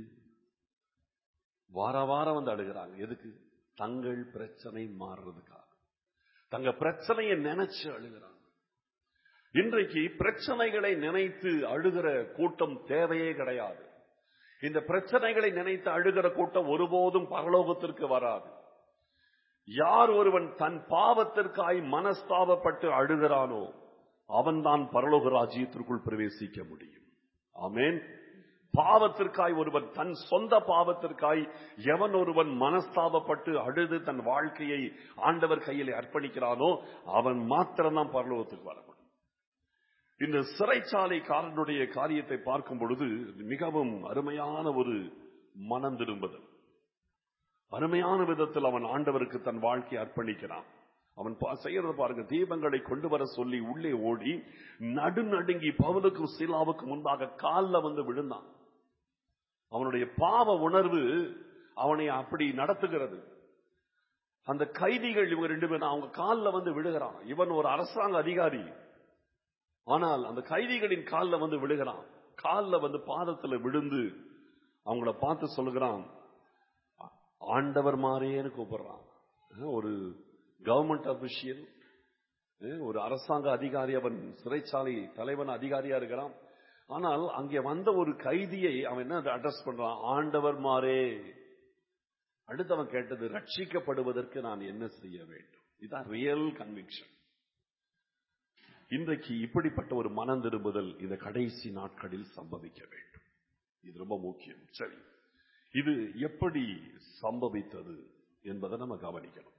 வார வாரம் வந்து அழுகிறாங்க எதுக்கு தங்கள் பிரச்சனை மாறுறதுக்காக தங்க பிரச்சனையை நினைச்சு அழுகிறாங்க இன்றைக்கு பிரச்சனைகளை நினைத்து அழுகிற கூட்டம் தேவையே கிடையாது இந்த பிரச்சனைகளை நினைத்து அழுகிற கூட்டம் ஒருபோதும் பரலோகத்திற்கு வராது யார் ஒருவன் தன் பாவத்திற்காய் மனஸ்தாபப்பட்டு அழுகிறானோ அவன்தான் பரலோக ராஜ்யத்திற்குள் பிரவேசிக்க முடியும் ஆமேன் பாவத்திற்காய் ஒருவன் தன் சொந்த பாவத்திற்காய் எவன் ஒருவன் மனஸ்தாபப்பட்டு அழுது தன் வாழ்க்கையை ஆண்டவர் கையில் அர்ப்பணிக்கிறானோ அவன் மாத்திரம்தான் பரலோகத்துக்கு வர முடியும் இந்த சிறைச்சாலைக்காரனுடைய காரியத்தை பார்க்கும் பொழுது மிகவும் அருமையான ஒரு மனம் திரும்புதல் அருமையான விதத்தில் அவன் ஆண்டவருக்கு தன் வாழ்க்கையை அர்ப்பணிக்கிறான் அவன் செய்யறத பாருங்க தீபங்களை கொண்டு வர சொல்லி உள்ளே ஓடி நடு நடுங்கி பவுலுக்கும் சீலாவுக்கு முன்பாக காலில் வந்து விழுந்தான் அவனுடைய பாவ உணர்வு அவனை அப்படி நடத்துகிறது அந்த கைதிகள் இவங்க ரெண்டு பேரும் அவங்க காலில் வந்து விழுகிறான் இவன் ஒரு அரசாங்க அதிகாரி ஆனால் அந்த கைதிகளின் காலில் வந்து விழுகிறான் காலில் வந்து பாதத்தில் விழுந்து அவங்கள பார்த்து சொல்லுகிறான் ஆண்டவர் மாறேன்னு கூப்பிடுறான் ஒரு கவர்மெண்ட் அபிஷியல் ஒரு அரசாங்க அதிகாரி அவன் சிறைச்சாலை தலைவன் அதிகாரியா இருக்கிறான் ஆனால் அங்கே வந்த ஒரு கைதியை அவன் என்ன அட்ரஸ் பண்றான் ஆண்டவர் மாறே அடுத்து அவன் கேட்டது ரட்சிக்கப்படுவதற்கு நான் என்ன செய்ய வேண்டும் இதுதான் ரியல் கன்விக்ஷன் இன்றைக்கு இப்படிப்பட்ட ஒரு மனம் திரும்புதல் இந்த கடைசி நாட்களில் சம்பவிக்க வேண்டும் இது ரொம்ப முக்கியம் சரி இது எப்படி சம்பவித்தது என்பதை நம்ம கவனிக்கணும்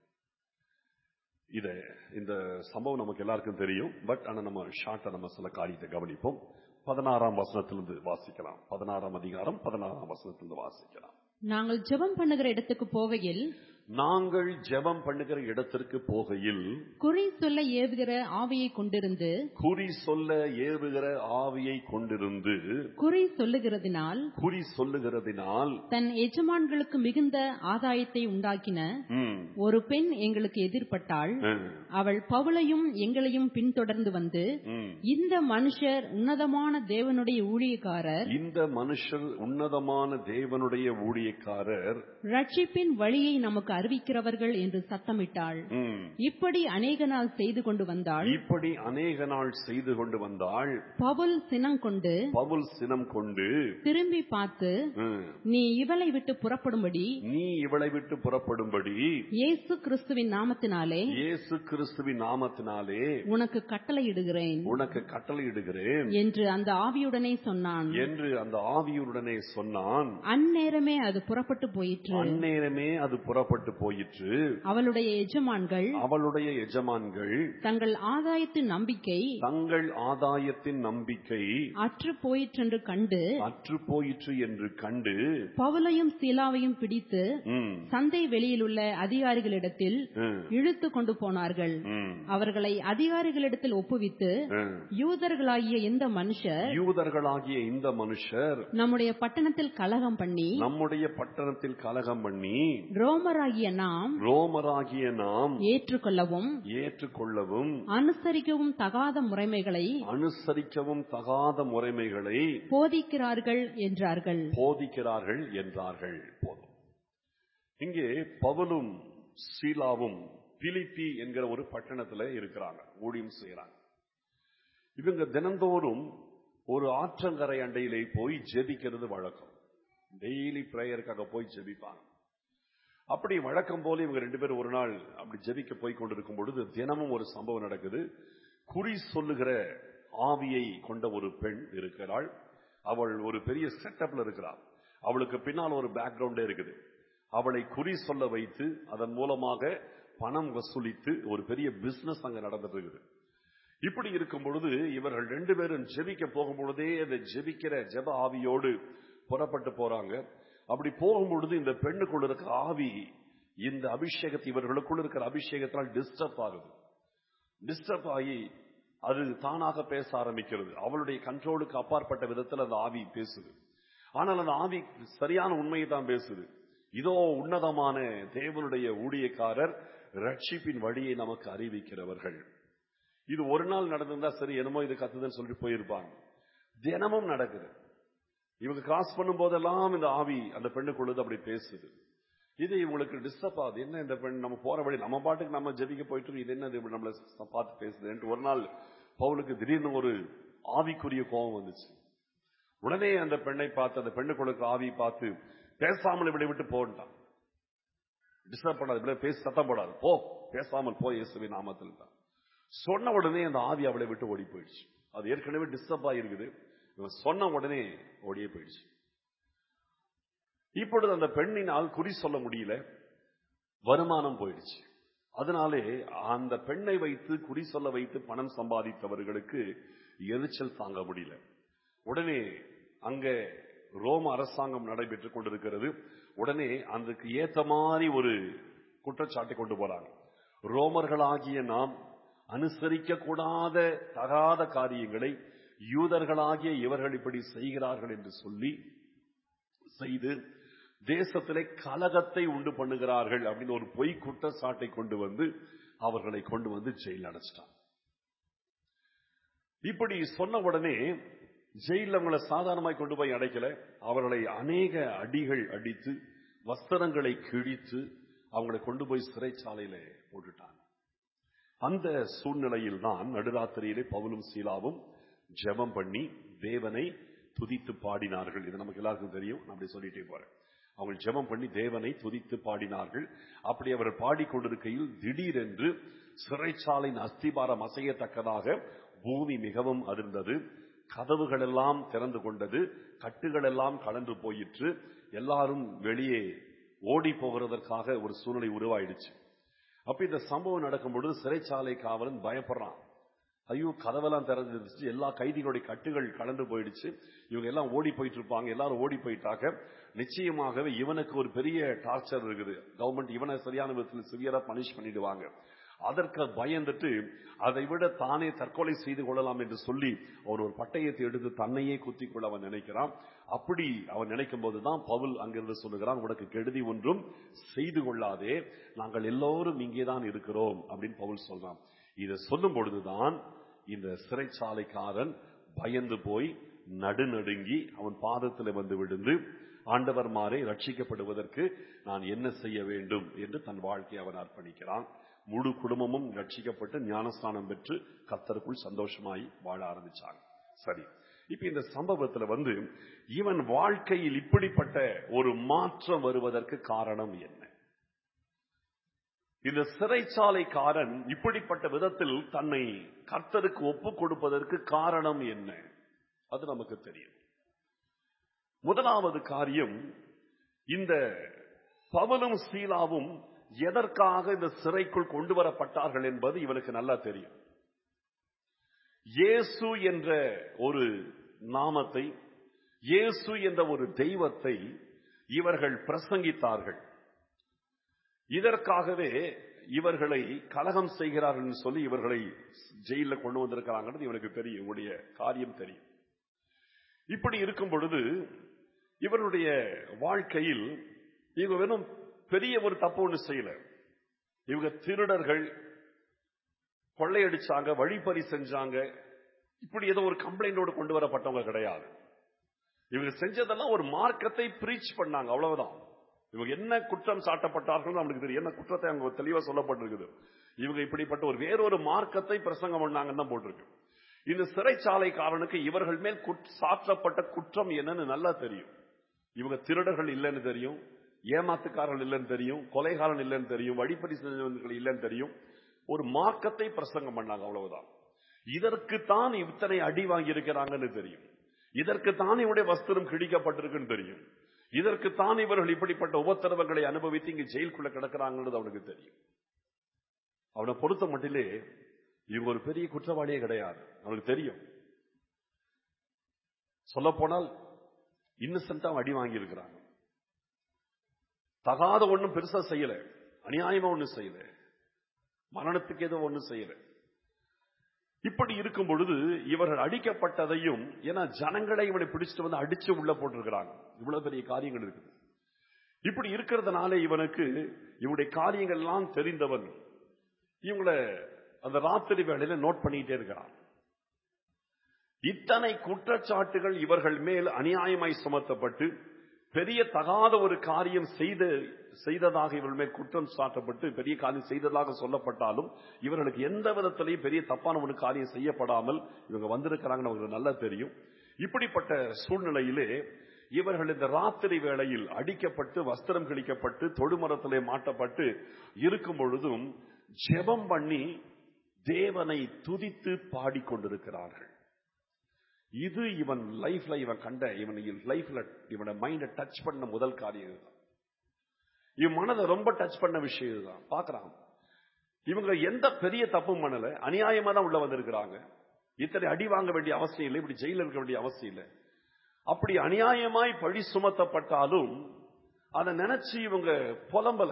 இத இந்த சம்பவம் நமக்கு எல்லாருக்கும் தெரியும் பட் ஆனா நம்ம ஷார்ட்டா நம்ம சில காரியத்தை கவனிப்போம் பதினாறாம் வசனத்திலிருந்து வாசிக்கலாம் பதினாறாம் அதிகாரம் பதினாறாம் வசனத்திலிருந்து வாசிக்கலாம் நாங்கள் ஜெபம் பண்ணுகிற இடத்துக்கு போகையில் நாங்கள் ஜெபம் பண்ணுகிற இடத்திற்கு போகையில் குறி சொல்ல ஏவுகிற ஆவியை கொண்டிருந்து குறி சொல்ல ஏவுகிற ஆவியை கொண்டிருந்து குறி சொல்லுகிறதினால் குறி சொல்லுகிறதினால் தன் எஜமான்களுக்கு மிகுந்த ஆதாயத்தை உண்டாக்கின ம், ஒரு பெண் எங்களுக்கு எதிர்பட்டாள் ம், அவள் பவுலையும் எங்களையும் பின்தொடர்ந்து வந்து ம். இந்த மனுஷர் உன்னதமான தேவனுடைய ஊழியக்காரர் இந்த மனுஷர் உன்னதமான தேவனுடைய ஊழியக்காரர் ரட்சிப்பின் வழியை நமக்கு அறிவிக்கிறவர்கள் என்று சத்தமிட்டாள் ம். இப்படி அநேக நாள் செய்து கொண்டு வந்தாள் இப்படி அநேக நாள் செய்து கொண்டு வந்தாள் பவுல் சினங்கொண்டு பவுல் சினம் கொண்டு திரும்பி பார்த்து ம், நீ இவளை விட்டு புறப்படும்படி நீ இவளை விட்டு புறப்படும்படி இயேசு கிறிஸ்துவின் நாமத்தினாலே இயேசு கிறிஸ்துவின் நாமத்தினாலே உனக்கு கட்டளையிடுகிறேன் உனக்கு கட்டளையிடுகிறேன் என்று அந்த ஆவியுடனே சொன்னான் என்று அந்த ஆவியுடனே சொன்னான் அந்நேரமே அது புறப்பட்டு போயிற்று அந்நேரமே அது புறப்பட்டு போயிற்று அவளுடைய எஜமான்கள் அவளுடைய எஜமான்கள் தங்கள் ஆதாயத்து நம்பிக்கை தங்கள் ஆதாயத்தின் நம்பிக்கை அற்று போயிற்றென்று கண்டு அற்று போயிற்று என்று கண்டு பவுலையும் சீலாவையும் பிடித்து ம், சந்தை வெளியிலுள்ள அதிகாரிகளிடத்தில் ம், இழுத்து கொண்டு போனார்கள் ம், அவர்களை அதிகாரிகளிடத்தில் ஒப்புவித்து ம். யூதர்களாகிய இந்த மனுஷர் யூதர்களாகிய இந்த மனுஷர் நம்முடைய பட்டணத்தில் கலகம் பண்ணி நம்முடைய பட்டணத்தில் கலகம் பண்ணி ரோமராகிய நாம் ரோமராகிய நாம் ஏற்றுக்கொள்ளவும் ஏற்றுக்கொள்ளவும் அனுசரிக்கவும் தகாத முறைமைகளை அனுசரிக்கவும் தகாத முறைமைகளை போதிக்கிறார்கள் என்றார்கள் போதிக்கிறார்கள் என்றார்கள் போதும் இங்கே பவுலும் சீலாவும் பிலிப்பி என்கிற ஒரு பட்டணத்துல இருக்கிறாங்க ஊழியம் செய்யறாங்க இவங்க தினந்தோறும் ஒரு ஆற்றங்கரை அண்டையிலே போய் ஜெபிக்கிறது வழக்கம் டெய்லி பிரேயருக்காக போய் ஜெபிப்பாங்க அப்படி வழக்கம் போல இவங்க ரெண்டு பேரும் ஒரு நாள் அப்படி ஜெபிக்க போய் கொண்டிருக்கும் பொழுது தினமும் ஒரு சம்பவம் நடக்குது குறி சொல்லுகிற ஆவியை கொண்ட ஒரு பெண் இருக்கிறாள் அவள் ஒரு பெரிய செட்டப்ல இருக்கிறாள் அவளுக்கு பின்னால் ஒரு பேக்ரவுண்டே இருக்குது அவளை குறி சொல்ல வைத்து அதன் மூலமாக பணம் வசூலித்து ஒரு பெரிய பிசினஸ் அங்க நடந்துட்டு இருக்குது இப்படி இருக்கும் பொழுது இவர்கள் ரெண்டு பேரும் ஜெபிக்க போகும் பொழுதே அந்த ஜெபிக்கிற ஜெப ஆவியோடு புறப்பட்டு போறாங்க அப்படி போகும் பொழுது இந்த பெண்ணுக்குள்ள இருக்கிற ஆவி இந்த அபிஷேகத்தை இவர்களுக்குள்ள இருக்கிற அபிஷேகத்தால் டிஸ்டர்ப் ஆகுது டிஸ்டர்ப் ஆகி அது தானாக பேச ஆரம்பிக்கிறது அவளுடைய கண்ட்ரோலுக்கு அப்பாற்பட்ட விதத்தில் அந்த ஆவி பேசுது ஆனால் அந்த ஆவி சரியான உண்மையை தான் பேசுது இதோ உன்னதமான தேவனுடைய ஊழியக்காரர் ரட்சிப்பின் வழியை நமக்கு அறிவிக்கிறவர்கள் இது ஒரு நாள் நடந்திருந்தா சரி என்னமோ இது கத்துதுன்னு சொல்லிட்டு போயிருப்பாங்க தினமும் நடக்குது இவங்க கிராஸ் பண்ணும் போதெல்லாம் இந்த ஆவி அந்த பெண்ணுக்குள்ளது அப்படி பேசுது இது இவங்களுக்கு டிஸ்டர்ப் ஆகுது என்ன இந்த பெண் நம்ம போற வழி நம்ம பாட்டுக்கு நம்ம ஜெபிக்க போயிட்டு இருக்கோம், இது என்ன இது இப்படி நம்மள ச- பார்த்து பேசுதுன்ட்டு ஒரு நாள் பவுலுக்கு திடீர்னு ஒரு ஆவிக்குரிய கோபம் வந்துச்சு உடனே அந்த பெண்ணை பார்த்து அந்த பெண்ணுக்குள்ள ஆவி பார்த்து பேசாமல் இப்படி விட்டு போன்ட்டான் டிஸ்டர்ப் பண்ணாது இப்படி பேசி சத்தம் போடாது போ பேசாமல் போ இயேசுவின் நாமத்தில் தான் சொன்ன உடனே அந்த ஆவி அவளை விட்டு ஓடி போயிடுச்சு அது ஏற்கனவே டிஸ்டர்ப் ஆகிருக்குது இவன் சொன்ன உடனே ஓடியே போயிடுச்சு இப்பொழுது அந்த பெண்ணினால் குறி சொல்ல முடியல வருமானம் போயிடுச்சு அதனாலே அந்த பெண்ணை வைத்து குறி சொல்ல வைத்து பணம் சம்பாதித்தவர்களுக்கு எரிச்சல் தாங்க முடியல உடனே அங்க ரோம அரசாங்கம் நடைபெற்றுக் கொண்டிருக்கிறது உடனே அதுக்கு ஏத்த மாதிரி ஒரு குற்றச்சாட்டை கொண்டு போறாங்க ரோமர்களாகிய நாம் அனுசரிக்க கூடாத தகாத காரியங்களை யூதர்களாகிய இவர்கள் இப்படி செய்கிறார்கள் என்று சொல்லி செய்து தேசத்திலே கலகத்தை உண்டு பண்ணுகிறார்கள் அப்படின்னு ஒரு பொய் குற்றச்சாட்டை கொண்டு வந்து அவர்களை கொண்டு வந்து ஜெயில் அடைச்சிட்டான் இப்படி சொன்ன உடனே ஜெயில அவங்களை சாதாரணமாய் கொண்டு போய் அடைக்கல அவர்களை அநேக அடிகள் அடித்து வஸ்திரங்களை கிழித்து அவங்களை கொண்டு போய் சிறைச்சாலையில போட்டுட்டாங்க அந்த சூழ்நிலையில் தான் நடுராத்திரியிலே பவுலும் சீலாவும் ஜெபம் பண்ணி தேவனை துதித்து பாடினார்கள் இது நமக்கு எல்லாருக்கும் தெரியும் நான் அப்படி சொல்லிட்டே போறேன் அவங்க ஜெபம் பண்ணி தேவனை துதித்து பாடினார்கள் அப்படி அவர் பாடிக்கொண்டிருக்கையில் திடீரென்று சிறைச்சாலையின் அஸ்திபாரம் அசையத்தக்கதாக பூமி மிகவும் அதிர்ந்தது கதவுகள் எல்லாம் திறந்து கொண்டது கட்டுகள் எல்லாம் கலந்து போயிற்று எல்லாரும் வெளியே ஓடி போகிறதற்காக ஒரு சூழ்நிலை உருவாயிடுச்சு அப்ப இந்த சம்பவம் நடக்கும் பொழுது சிறைச்சாலை காவலன் பயப்படுறான் ஐயோ கதவெல்லாம் திறந்துருச்சு எல்லா கைதிகளுடைய கட்டுகள் கலந்து போயிடுச்சு இவங்க எல்லாம் ஓடி போயிட்டு இருப்பாங்க எல்லாரும் ஓடி போயிட்டாங்க நிச்சயமாகவே இவனுக்கு ஒரு பெரிய டார்ச்சர் இருக்குது கவர்மெண்ட் இவனை சரியான விதத்தில் சிவியரா பனிஷ் பண்ணிடுவாங்க அதற்கு பயந்துட்டு அதை விட தானே தற்கொலை செய்து கொள்ளலாம் என்று சொல்லி அவர் ஒரு பட்டயத்தை எடுத்து தன்னையே குத்திக் கொள்ள அவன் நினைக்கிறான் அப்படி அவன் நினைக்கும் போதுதான் பவுல் அங்கிருந்து சொல்லுகிறான் உனக்கு கெடுதி ஒன்றும் செய்து கொள்ளாதே நாங்கள் எல்லோரும் இங்கேதான் இருக்கிறோம் அப்படின்னு பவுல் சொல்றான் இதை சொல்லும் பொழுதுதான் இந்த சிறைச்சாலைக்காரன் பயந்து போய் நடுநடுங்கி அவன் பாதத்தில் வந்து விழுந்து ஆண்டவர் மாறே ரட்சிக்கப்படுவதற்கு நான் என்ன செய்ய வேண்டும் என்று தன் வாழ்க்கையை அவன் அர்ப்பணிக்கிறான் முழு குடும்பமும் ரட்சிக்கப்பட்டு ஞானஸ்தானம் பெற்று கத்தருக்குள் சந்தோஷமாய் வாழ ஆரம்பிச்சாங்க சரி இப்ப இந்த சம்பவத்துல வந்து இவன் வாழ்க்கையில் இப்படிப்பட்ட ஒரு மாற்றம் வருவதற்கு காரணம் என்ன இந்த சிறைச்சாலைக்காரன் இப்படிப்பட்ட விதத்தில் தன்னை கர்த்தருக்கு ஒப்புக் கொடுப்பதற்கு காரணம் என்ன அது நமக்கு தெரியும் முதலாவது காரியம் இந்த பவலும் சீலாவும் எதற்காக இந்த சிறைக்குள் கொண்டு வரப்பட்டார்கள் என்பது இவனுக்கு நல்லா தெரியும் இயேசு என்ற ஒரு நாமத்தை இயேசு என்ற ஒரு தெய்வத்தை இவர்கள் பிரசங்கித்தார்கள் இதற்காகவே இவர்களை கலகம் செய்கிறார்கள் என்று சொல்லி இவர்களை ஜெயில கொண்டு வந்திருக்கிறாங்கிறது இவனுக்கு தெரியும் இவருடைய காரியம் தெரியும் இப்படி இருக்கும் பொழுது இவருடைய வாழ்க்கையில் இவங்க வெறும் பெரிய ஒரு தப்பு ஒண்ணு செய்யல இவங்க திருடர்கள் கொள்ளையடிச்சாங்க வழிப்பறி செஞ்சாங்க இப்படி ஏதோ ஒரு கம்ப்ளைண்டோடு கொண்டு வரப்பட்டவங்க கிடையாது இவங்க செஞ்சதெல்லாம் ஒரு மார்க்கத்தை பிரீச் பண்ணாங்க அவ்வளவுதான் இவங்க என்ன குற்றம் சாட்டப்பட்டார்கள் நம்மளுக்கு தெரியும் என்ன குற்றத்தை அங்க தெளிவா சொல்லப்பட்டிருக்குது இவங்க இப்படிப்பட்ட ஒரு வேறொரு மார்க்கத்தை பிரசங்கம் பண்ணாங்கன்னு தான் போட்டிருக்கு இந்த சிறைச்சாலைக்காரனுக்கு இவர்கள் மேல் குற்ற- சாற்றப்பட்ட குற்றம் என்னன்னு நல்லா தெரியும் இவங்க திருடர்கள் இல்லைன்னு தெரியும் ஏமாத்துக்காரர்கள் இல்லைன்னு தெரியும் கொலைகாரன் இல்லைன்னு தெரியும் வழிப்பறி செஞ்சவர்கள் இல்லைன்னு தெரியும் ஒரு மார்க்கத்தை பிரசங்கம் பண்ணாங்க அவ்வளவுதான் இதற்குத்தான் இத்தனை அடி வாங்கி இருக்கிறாங்கன்னு தெரியும் இதற்குத்தான் இவருடைய வஸ்திரம் கிழிக்கப்பட்டிருக்குன்னு தெரியும் இதற்குத்தான் இவர்கள் இப்படிப்பட்ட உபத்திரவங்களை அனுபவித்து இங்கு ஜெயிலுக்குள்ள கிடக்கிறாங்கிறது அவனுக்கு தெரியும் அவனை பொறுத்த மட்டிலே இவங்க ஒரு பெரிய குற்றவாளியே கிடையாது அவனுக்கு தெரியும் சொல்ல போனால் இன்னசென்டா அடி வாங்கி இருக்கிறாங்க தகாத ஒண்ணும் பெருசா செய்யல அநியாயமா ஒண்ணும் செய்யல மரணத்துக்கு ஏதோ ஒண்ணும் செய்யல இப்படி இருக்கும் பொழுது இவர்கள் அடிக்கப்பட்டதையும் ஏன்னா ஜனங்களை இவனை பிடிச்சிட்டு வந்து அடிச்சு உள்ள போட்டிருக்கிறாங்க இவ்வளவு பெரிய காரியங்கள் இருக்குது இப்படி இருக்கிறதுனால இவனுக்கு இவனுடைய காரியங்கள் எல்லாம் தெரிந்தவன் இவங்கள அந்த ராத்திரி வேளையில நோட் பண்ணிட்டே இருக்கிறான் இத்தனை குற்றச்சாட்டுகள் இவர்கள் மேல் அநியாயமாய் சுமத்தப்பட்டு பெரிய தகாத ஒரு காரியம் செய்த செய்ததாக இவர்கள் மேல் குற்றம் சாட்டப்பட்டு பெரிய காரியம் செய்ததாக சொல்லப்பட்டாலும் இவர்களுக்கு எந்த விதத்திலையும் பெரிய தப்பான ஒரு காரியம் செய்யப்படாமல் இவங்க வந்திருக்கிறாங்கன்னு அவங்களுக்கு நல்லா தெரியும் இப்படிப்பட்ட சூழ்நிலையிலே இவர்கள் இந்த ராத்திரி வேளையில் அடிக்கப்பட்டு வஸ்திரம் கிழிக்கப்பட்டு தொடுமரத்திலே மாட்டப்பட்டு இருக்கும் பொழுதும் ஜெபம் பண்ணி தேவனை துதித்து பாடிக்கொண்டிருக்கிறார்கள் இது இவன் லைஃப்ல இவன் கண்ட இவன் லைஃப்ல இவன மைண்ட டச் பண்ண முதல் காரியம் இதுதான் இவன் மனதை ரொம்ப டச் பண்ண விஷயம் இதுதான் பாக்குறான் இவங்க எந்த பெரிய தப்பும் பண்ணல அநியாயமா தான் உள்ள வந்திருக்கிறாங்க இத்தனை அடி வாங்க வேண்டிய அவசியம் இல்லை இப்படி ஜெயில இருக்க வேண்டிய அவசியம் இல்லை அப்படி அநியாயமாய் பழி சுமத்தப்பட்டாலும் அதை நினைச்சு இவங்க புலம்பல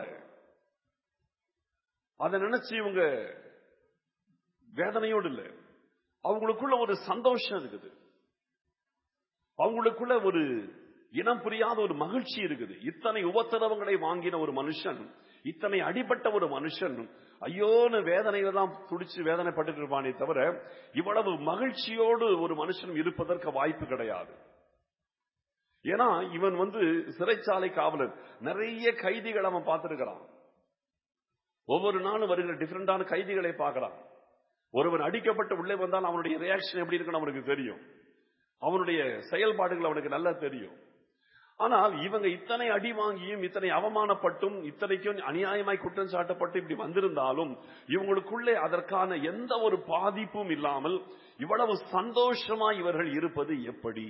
அதை நினைச்சு இவங்க வேதனையோடு இல்லை அவங்களுக்குள்ள ஒரு சந்தோஷம் இருக்குது அவங்களுக்குள்ள ஒரு இனம் புரியாத ஒரு மகிழ்ச்சி இருக்குது இத்தனை உபத்திரவங்களை வாங்கின ஒரு மனுஷன் இத்தனை அடிபட்ட ஒரு மனுஷன் ஐயோன்னு வேதனையில தான் துடிச்சு வேதனைப்பட்டு இருப்பானே தவிர இவ்வளவு மகிழ்ச்சியோடு ஒரு மனுஷன் இருப்பதற்கு வாய்ப்பு கிடையாது ஏன்னா இவன் வந்து சிறைச்சாலை காவலர் நிறைய கைதிகள் அவன் பார்த்திருக்கிறான் ஒவ்வொரு நாளும் வருகிற டிஃபரெண்டான கைதிகளை பார்க்கிறான் ஒருவன் அடிக்கப்பட்டு உள்ளே வந்தால் அவனுடைய ரியாக்ஷன் எப்படி இருக்குன்னு அவனுக்கு தெரியும் அவனுடைய செயல்பாடுகள் அவனுக்கு நல்லா தெரியும் ஆனால் இவங்க இத்தனை அடி வாங்கியும் இத்தனை அவமானப்பட்டும் இத்தனைக்கும் அநியாயமாய் குற்றம் சாட்டப்பட்டு இப்படி வந்திருந்தாலும் இவங்களுக்குள்ளே அதற்கான எந்த ஒரு பாதிப்பும் இல்லாமல் இவ்வளவு சந்தோஷமா இவர்கள் இருப்பது எப்படி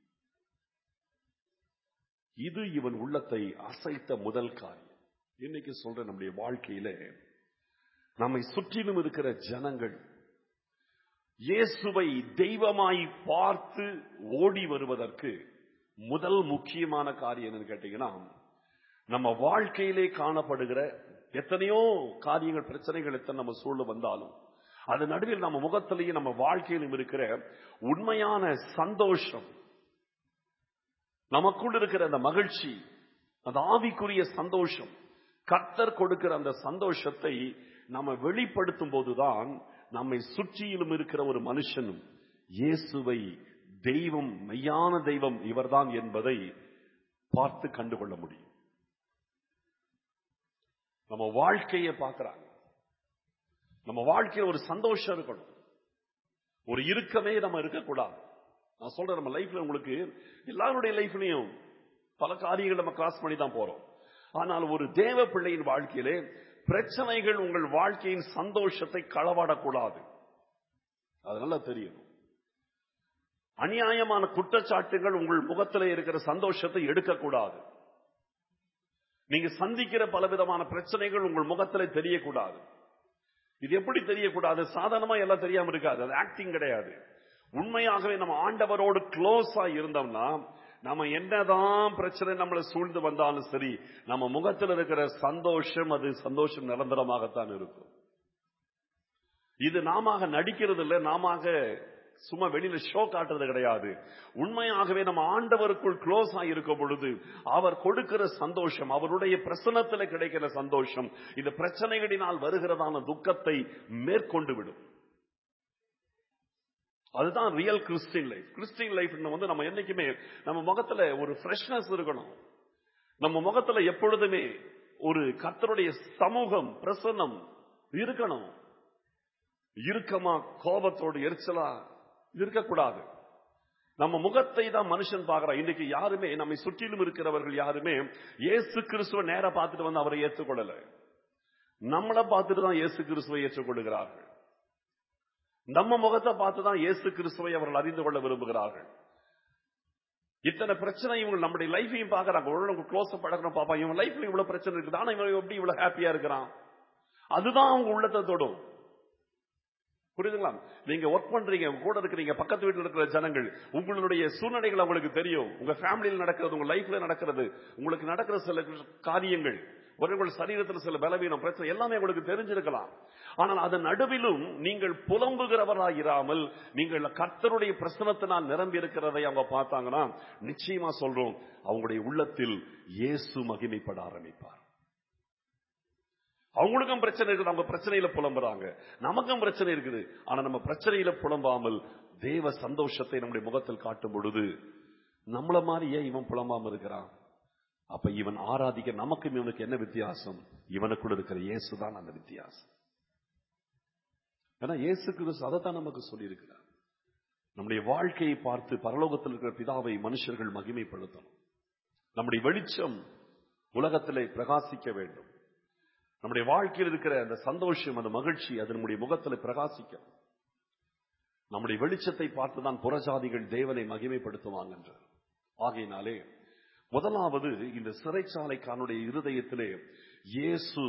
இது இவன் உள்ளத்தை அசைத்த முதல் காரியம் இன்னைக்கு சொல்ற நம்முடைய வாழ்க்கையில நம்மை சுற்றிலும் இருக்கிற ஜனங்கள் இயேசுவை தெய்வமாய் பார்த்து ஓடி வருவதற்கு முதல் முக்கியமான காரியம் என்னன்னு கேட்டீங்கன்னா நம்ம வாழ்க்கையிலே காணப்படுகிற எத்தனையோ காரியங்கள் பிரச்சனைகள் எத்தனை நம்ம சூழல் வந்தாலும் அது நடுவில் நம்ம முகத்திலேயும் நம்ம வாழ்க்கையிலும் இருக்கிற உண்மையான சந்தோஷம் நமக்குள் இருக்கிற அந்த மகிழ்ச்சி அந்த ஆவிக்குரிய சந்தோஷம் கர்த்தர் கொடுக்கிற அந்த சந்தோஷத்தை நம்ம வெளிப்படுத்தும் போதுதான் நம்மை சுற்றியிலும் இருக்கிற ஒரு மனுஷனும் இயேசுவை தெய்வம் மெய்யான தெய்வம் இவர்தான் என்பதை பார்த்து கண்டுகொள்ள முடியும் நம்ம வாழ்க்கையை பார்க்கறாங்க நம்ம வாழ்க்கையில் ஒரு சந்தோஷம் இருக்கணும் ஒரு இறுக்கமே நம்ம இருக்கக்கூடாது நான் சொல்றேன் நம்ம லைஃப்ல உங்களுக்கு எல்லாருடைய லைஃப்லயும் பல காரியங்கள் நம்ம கிராஸ் பண்ணி தான் போறோம் ஆனால் ஒரு தேவ பிள்ளையின் வாழ்க்கையிலே பிரச்சனைகள் உங்கள் வாழ்க்கையின் சந்தோஷத்தை களவாடக்கூடாது அது நல்லா தெரியும் அநியாயமான குற்றச்சாட்டுகள் உங்கள் முகத்தில் இருக்கிற சந்தோஷத்தை எடுக்கக்கூடாது நீங்க சந்திக்கிற பலவிதமான பிரச்சனைகள் உங்கள் முகத்துல தெரியக்கூடாது இது எப்படி தெரியக்கூடாது சாதாரணமா எல்லாம் தெரியாம இருக்காது அது ஆக்டிங் கிடையாது உண்மையாகவே நம்ம ஆண்டவரோடு க்ளோஸா இருந்தோம்னா நம்ம என்னதான் பிரச்சனை நம்மளை சூழ்ந்து வந்தாலும் சரி நம்ம முகத்தில் இருக்கிற சந்தோஷம் அது சந்தோஷம் நிரந்தரமாகத்தான் இருக்கும் இது நாம நடிக்கிறது இல்லை நாம சும்மா வெளியில ஷோ காட்டுறது கிடையாது உண்மையாகவே நம்ம ஆண்டவருக்குள் க்ளோஸ் இருக்கும் பொழுது அவர் கொடுக்கிற சந்தோஷம் அவருடைய பிரசனத்துல கிடைக்கிற சந்தோஷம் இந்த பிரச்சனைகளினால் வருகிறதான துக்கத்தை மேற்கொண்டு விடும் அதுதான் real Christian life Christian life வந்து நம்ம என்னைக்குமே நம்ம முகத்துல ஒரு ஃப்ரெஷ்னஸ் இருக்கணும் நம்ம முகத்துல எப்பொழுதுமே ஒரு கர்த்தருடைய சமூகம் பிரசன்னம் இருக்கணும் இறுக்கமா கோபத்தோடு எரிச்சலா இருக்கக்கூடாது நம்ம முகத்தை தான் மனுஷன் பார்க்கிறான் இன்னைக்கு யாருமே நம்மை சுற்றிலும் இருக்கிறவர்கள் யாருமே இயேசு கிறிஸ்துவ நேரா பார்த்துட்டு வந்து அவரை ஏற்றுக்கொள்ளல நம்மளை பார்த்துட்டு தான் இயேசு கிறிஸ்துவை ஏற்றுக்கொள்கிறார்கள் நம்ம முகத்தை பார்த்து தான் இயேசு கிறிஸ்துவை அவர்கள் அறிந்து கொள்ள விரும்புகிறார்கள் இத்தனை பிரச்சனை இவங்க நம்முடைய லைஃபையும் பாக்குறாங்க உள்ள க்ளோஸ் பழகிறோம் பாப்பா இவன் லைஃப்ல இவ்வளவு பிரச்சனை இருக்குது ஆனா இவன் எப்படி இவ்வளவு ஹாப்பியா இருக்கிறான் அதுதான் அவங்க உள்ளத்தை தொடும் புரியுதுங்களா நீங்க ஒர்க் பண்றீங்க உங்க கூட இருக்கிறீங்க பக்கத்து வீட்டில் இருக்கிற ஜனங்கள் உங்களுடைய சூழ்நிலைகள் அவங்களுக்கு தெரியும் உங்க ஃபேமிலியில் நடக்கிறது உங்க லைஃப்ல நடக்கிறது உங்களுக்கு நடக்கிற சில காரியங்கள் ஒரு உங்கள் சரீரத்தில் சில பலவீனம் பிரச்சனை எல்லாமே உங்களுக்கு தெரிஞ்சிருக்கலாம் ஆனால் அதன் நடுவிலும் நீங்கள் புலம்புகிறவராயிராமல் நீங்கள் கர்த்தருடைய பிரசனத்தினால் நிரம்பி இருக்கிறதை அவங்க பார்த்தாங்கன்னா நிச்சயமா சொல்றோம் அவங்களுடைய உள்ளத்தில் இயேசு மகிமைப்பட ஆரம்பிப்பார் அவங்களுக்கும் பிரச்சனை இருக்குது அவங்க பிரச்சனையில புலம்புறாங்க நமக்கும் பிரச்சனை இருக்குது ஆனா நம்ம பிரச்சனையில புலம்பாமல் தேவ சந்தோஷத்தை நம்முடைய முகத்தில் காட்டும் பொழுது நம்மள மாதிரி ஏன் இவன் புலம்பாம இருக்கிறான் அப்ப இவன் ஆராதிக்க நமக்கும் இவனுக்கு என்ன வித்தியாசம் இவனுக்குள்ள இருக்கிற இயேசுதான் அந்த வித்தியாசம் ஏன்னா இயேசு கிறிஸ்து அதைத்தான் நமக்கு சொல்லியிருக்கிறார் நம்முடைய வாழ்க்கையை பார்த்து பரலோகத்தில் இருக்கிற பிதாவை மனுஷர்கள் மகிமைப்படுத்தணும் நம்முடைய வெளிச்சம் உலகத்திலே பிரகாசிக்க வேண்டும் நம்முடைய வாழ்க்கையில் இருக்கிற அந்த சந்தோஷம் அந்த மகிழ்ச்சி அது நம்முடைய முகத்தில் பிரகாசிக்க நம்முடைய வெளிச்சத்தை பார்த்துதான் புறஜாதிகள் தேவனை மகிமைப்படுத்துவாங்க என்று ஆகையினாலே முதலாவது இந்த சிறைச்சாலைக்கானுடைய இருதயத்திலே இயேசு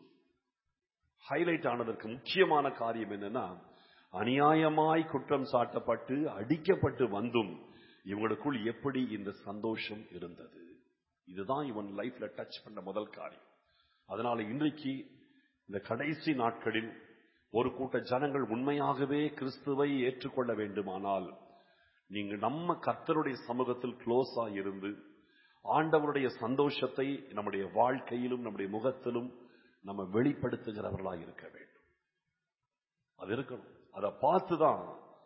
ஹைலைட் ஆனதற்கு முக்கியமான காரியம் என்னன்னா அநியாயமாய் குற்றம் சாட்டப்பட்டு அடிக்கப்பட்டு வந்தும் இவங்களுக்குள் எப்படி இந்த சந்தோஷம் இருந்தது இதுதான் இவன் லைஃப்ல டச் பண்ண முதல் காரியம் அதனால இன்றைக்கு இந்த கடைசி நாட்களில் ஒரு கூட்ட ஜனங்கள் உண்மையாகவே கிறிஸ்துவை ஏற்றுக்கொள்ள வேண்டுமானால் நீங்க நம்ம கர்த்தருடைய சமூகத்தில் க்ளோஸா இருந்து ஆண்டவருடைய சந்தோஷத்தை நம்முடைய வாழ்க்கையிலும் நம்முடைய முகத்திலும் நம்ம வெளிப்படுத்துகிறவர்களா இருக்க வேண்டும் அது இருக்கணும் அதை பார்த்துதான்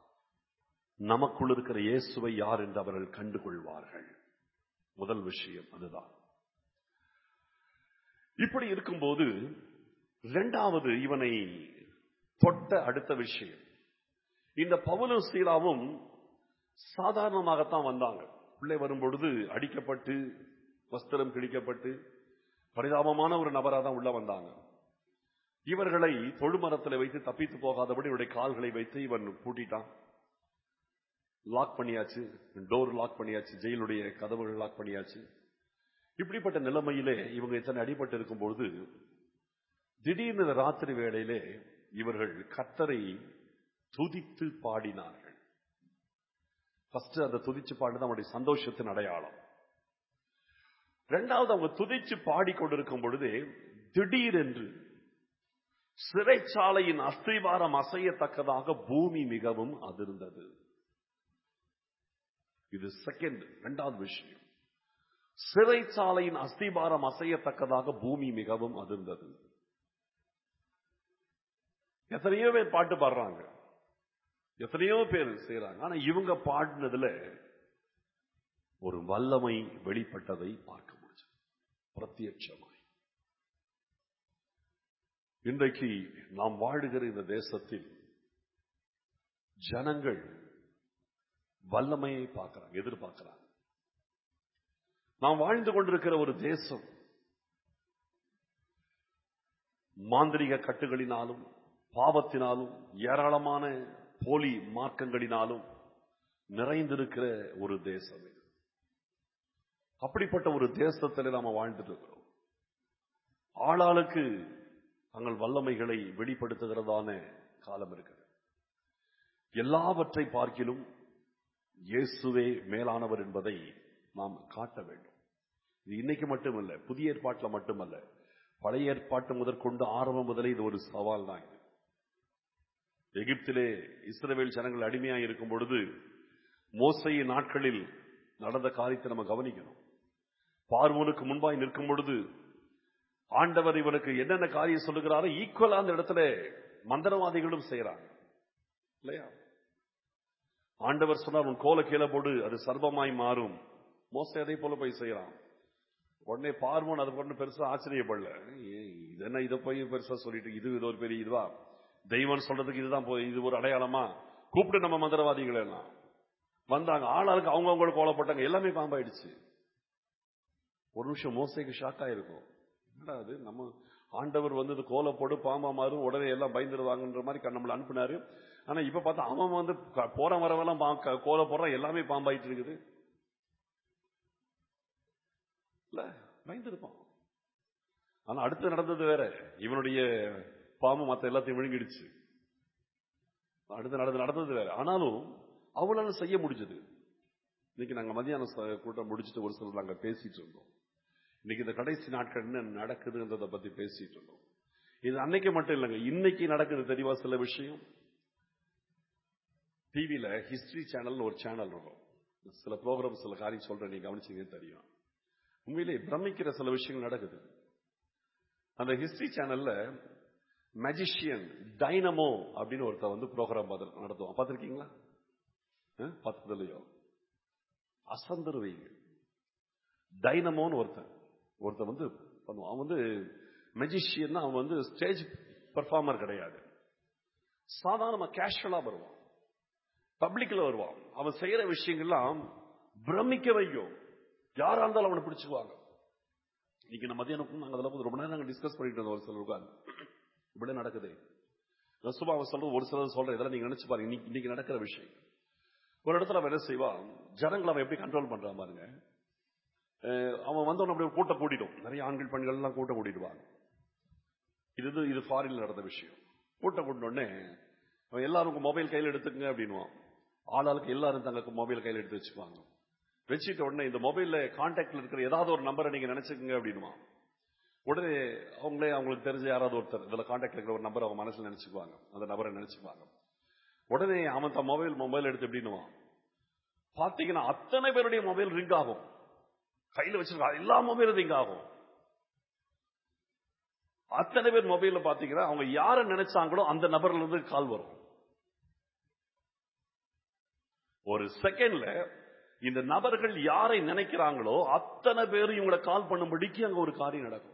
நமக்குள் இருக்கிற இயேசுவை யார் என்று அவர்கள் கண்டுகொள்வார்கள் முதல் விஷயம் அதுதான் இப்படி இருக்கும்போது இரண்டாவது இவனை தொட்ட அடுத்த விஷயம் இந்த பவுலும் சீலாவும் சாதாரணமாகத்தான் வந்தாங்க உள்ளே வரும்பொழுது அடிக்கப்பட்டு வஸ்திரம் கிழிக்கப்பட்டு பரிதாபமான ஒரு நபராக தான் உள்ள வந்தாங்க இவர்களை தொழுமரத்தில் வைத்து தப்பித்து போகாதபடி இவருடைய கால்களை வைத்து இவன் பூட்டிட்டான் லாக் பண்ணியாச்சு டோர் லாக் பண்ணியாச்சு ஜெயிலுடைய கதவுகள் லாக் பண்ணியாச்சு இப்படிப்பட்ட நிலைமையிலே இவங்க இத்தனை அடிபட்டு இருக்கும்பொழுது திடீர்னு இந்த ராத்திரி வேளையிலே இவர்கள் கத்தரை துதித்து பாடினார்கள் ஃபர்ஸ்ட் அந்த துதிச்சு பாடுறது அவனுடைய சந்தோஷத்தின் அடையாளம் இரண்டாவது அவங்க துதிச்சு பாடிக்கொண்டிருக்கும் பொழுது திடீரென்று சிறைச்சாலையின் அஸ்திவாரம் அசையத்தக்கதாக பூமி மிகவும் அதிர்ந்தது இது செகண்ட் இரண்டாவது விஷயம் சிறைச்சாலையின் அஸ்திபாரம் அசையத்தக்கதாக பூமி மிகவும் அதிர்ந்தது எத்தனையோ பேர் பாட்டு பாடுறாங்க எத்தனையோ பேர் செய்யறாங்க ஆனா இவங்க பாடினதுல ஒரு வல்லமை வெளிப்பட்டதை பார்க்க முடியும் பிரத்யட்சமாய் இன்றைக்கு நாம் வாழுகிற இந்த தேசத்தில் ஜனங்கள் வல்லமையை பார்க்கிறாங்க எதிர்பார்க்கிறாங்க நாம் வாழ்ந்து கொண்டிருக்கிற ஒரு தேசம் மாந்திரிக கட்டுகளினாலும் பாவத்தினாலும் ஏராளமான போலி மார்க்கங்களினாலும் நிறைந்திருக்கிற ஒரு தேசம் இது அப்படிப்பட்ட ஒரு தேசத்தில் நாம வாழ்ந்துட்டு இருக்கிறோம் ஆளாளுக்கு தங்கள் வல்லமைகளை வெளிப்படுத்துகிறதான காலம் இருக்கிறது எல்லாவற்றை பார்க்கிலும் இயேசுவே மேலானவர் என்பதை நாம் காட்ட வேண்டும் இது இன்னைக்கு மட்டுமல்ல புதிய ஏற்பாட்டில் மட்டுமல்ல பழைய ஏற்பாட்டு முதற்கொண்டு ஆரம்பம் முதலே இது ஒரு சவால் தான் இது எகிப்திலே இஸ்ரவேல் ஜனங்கள் அடிமையாக இருக்கும் பொழுது மோசையின் நாட்களில் நடந்த காரியத்தை நம்ம கவனிக்கணும் பார்வோனுக்கு முன்பாய் நிற்கும் பொழுது ஆண்டவர் இவனுக்கு என்னென்ன காரியம் சொல்லுகிறாரோ ஈக்குவலா அந்த இடத்துல மந்திரவாதிகளும் செய்யறாங்க இல்லையா ஆண்டவர் சொன்னார் உன் கோல கீழே போடு அது சர்வமாய் மாறும் மோசை அதே போல போய் செய்யறான் உடனே பார்வோன் அது பண்ணு பெருசா ஆச்சரியப்படல ஏய், இது என்ன இதை போய் பெருசா சொல்லிட்டு இது இது ஒரு பெரிய இதுவா தெய்வம் சொல்றதுக்கு இதுதான் போய் இது ஒரு அடையாளமா கூப்பிட்டு நம்ம மந்திரவாதிகள் எல்லாம் வந்தாங்க ஆளாளுக்கு அவங்க அவங்களோட கோலப்பட்டாங்க எல்லாமே பாம்பாயிடுச்சு ஒரு நிமிஷம் மோசைக்கு ஷாக் ஆயிருக்கும் என்னடா அது நம்ம ஆண்டவர் வந்து இது கோலை போடு பாம்பா மாறும் உடனே எல்லாம் பயந்துருவாங்கன்ற மாதிரி நம்மள அனுப்புனாரு ஆனா இப்ப பார்த்தா அவன் வந்து க- போற வரவெல்லாம் பா- க- கோலை போடுறான் எல்லாமே பாம்பாயிட்டு இருக்குது இல்ல பயந்துருப்பான் ஆனா அடுத்து நடந்தது வேற இவனுடைய பாம்பு மத்த எல்லாத்தையும் விழுங்கிடுச்சு அடுத்து நடந்து நடந்தது வேற ஆனாலும் அவளால செய்ய முடிஞ்சது இன்னைக்கு நாங்க மதியான ச- கூட்டம் முடிச்சுட்டு ஒரு சிலர் நாங்க பேசிட்டு இருந்தோம் இன்னைக்கு இந்த கடைசி நாட்கள் என்ன நடக்குதுன்றத பத்தி பேசிட்டு இருந்தோம் இது அன்னைக்கு மட்டும் இல்லைங்க இன்னைக்கு நடக்குது தெரியுமா சில விஷயம் டிவியில ஹிஸ்டரி சேனல் ஒரு சேனல் இருக்கும் சில ப்ரோக்ராம் சில காரியம் சொல்றேன் நீங்க கவனிச்சீங்கன்னு தெரியும் உண்மையிலே பிரமிக்கிற சில விஷயங்கள் நடக்குது அந்த ஹிஸ்டரி சேனல்ல மேஜிஷியன் டைனமோ அப்படின்னு ஒருத்தர் வந்து ப்ரோக்ராம் நடத்துவான் பார்த்திருக்கீங்களா அஹ், பார்த்ததில்லையோ அசந்தருவீங்க டைனமோன்னு ஒருத்தன் ஒருத்தன் வந்து பண்ணுவான் அவன் வந்து மெஜிஷியன் அவன் வந்து ஸ்டேஜ் பெர்ஃபார்மர் கிடையாது சாதாரண கேஷுவலா வருவான் பப்ளிக்ல வருவான் அவன் செய்யற விஷயங்கள்லாம் பிரமிக்க வைக்கும் யாரா இருந்தாலும் அவனை பிடிச்சுக்குவாங்க இன்னைக்கு நம்ம மதியானம் நாங்க அதில் ரொம்ப நேரம் நாங்க டிஸ்கஸ் பண்ணிட்டு இருந்தோம் ஒரு சிலர் உட்கார்ந்து இப்படி நடக்குது ரசுபா அவன் சொல்றது ஒரு சிலர் சொல்ற இதெல்லாம் நீங்க நினைச்சு பாருங்க இன்னைக்கு இன்னைக்கு நடக்கிற விஷயம் ஒரு இடத்துல அவன் என்ன செய்வான் ஜனங்களை அவன் எப்படி கண்ட்ரோல் பண்றான் பாருங்க அஹ் அவன் வந்தவன அப்படியே கூட்டம் கூட்டிடும் நிறைய ஆண்கள் பெண்கள் எல்லாம் கூட்டம் கூட்டிடுவாங்க இது இது- இது ஃபாரின்ல நடந்த விஷயம் கூட்டம் கூட்டின உடனே அவன் எல்லாருக்கும் மொபைல் கையில் எடுத்துக்கங்க அப்படின்னுவான் ஆளாளுக்கு எல்லாரும் தங்களுக்கு மொபைல் கையில் எடுத்து வச்சுக்குவாங்க வச்சுட்ட உடனே இந்த மொபைல்ல கான்டாக்ட்ல இருக்கிற ஏதாவது ஒரு நம்பரை நீங்க நினைச்சுக்கங்க அப்படின்னுவான் உடனே அவங்களே அவங்களுக்கு தெரிஞ்ச யாராவது ஒருத்தர் இதுல கான்டாக்ட்ல இருக்கிற ஒரு நம்பர் அவங்க மனசுல நினைச்சுக்குவாங்க அந்த நபரை நினைச்சுக்குவாங்க உடனே அவன் தன் மொபைல் மொபைல் எடுத்து எப்படின்னுவான் பாத்தீங்கன்னா அத்தனை பேருடைய மொபைல் ரிங் ஆகும் கையில வச்சிருக்க எல்லா மொபைலும் ரிங் ஆகும் அத்தனை பேர் மொபைல்ல பாத்தீங்கன்னா அவங்க யார நினைச்சாங்களோ அந்த நபர்ல இருந்து கால் வரும் ஒரு செகண்ட்ல இந்த நபர்கள் யாரை நினைக்கிறாங்களோ அத்தனை பேரும் இவங்களை கால் பண்ணும்படிக்கு அங்க ஒரு காரியம் நடக்கும்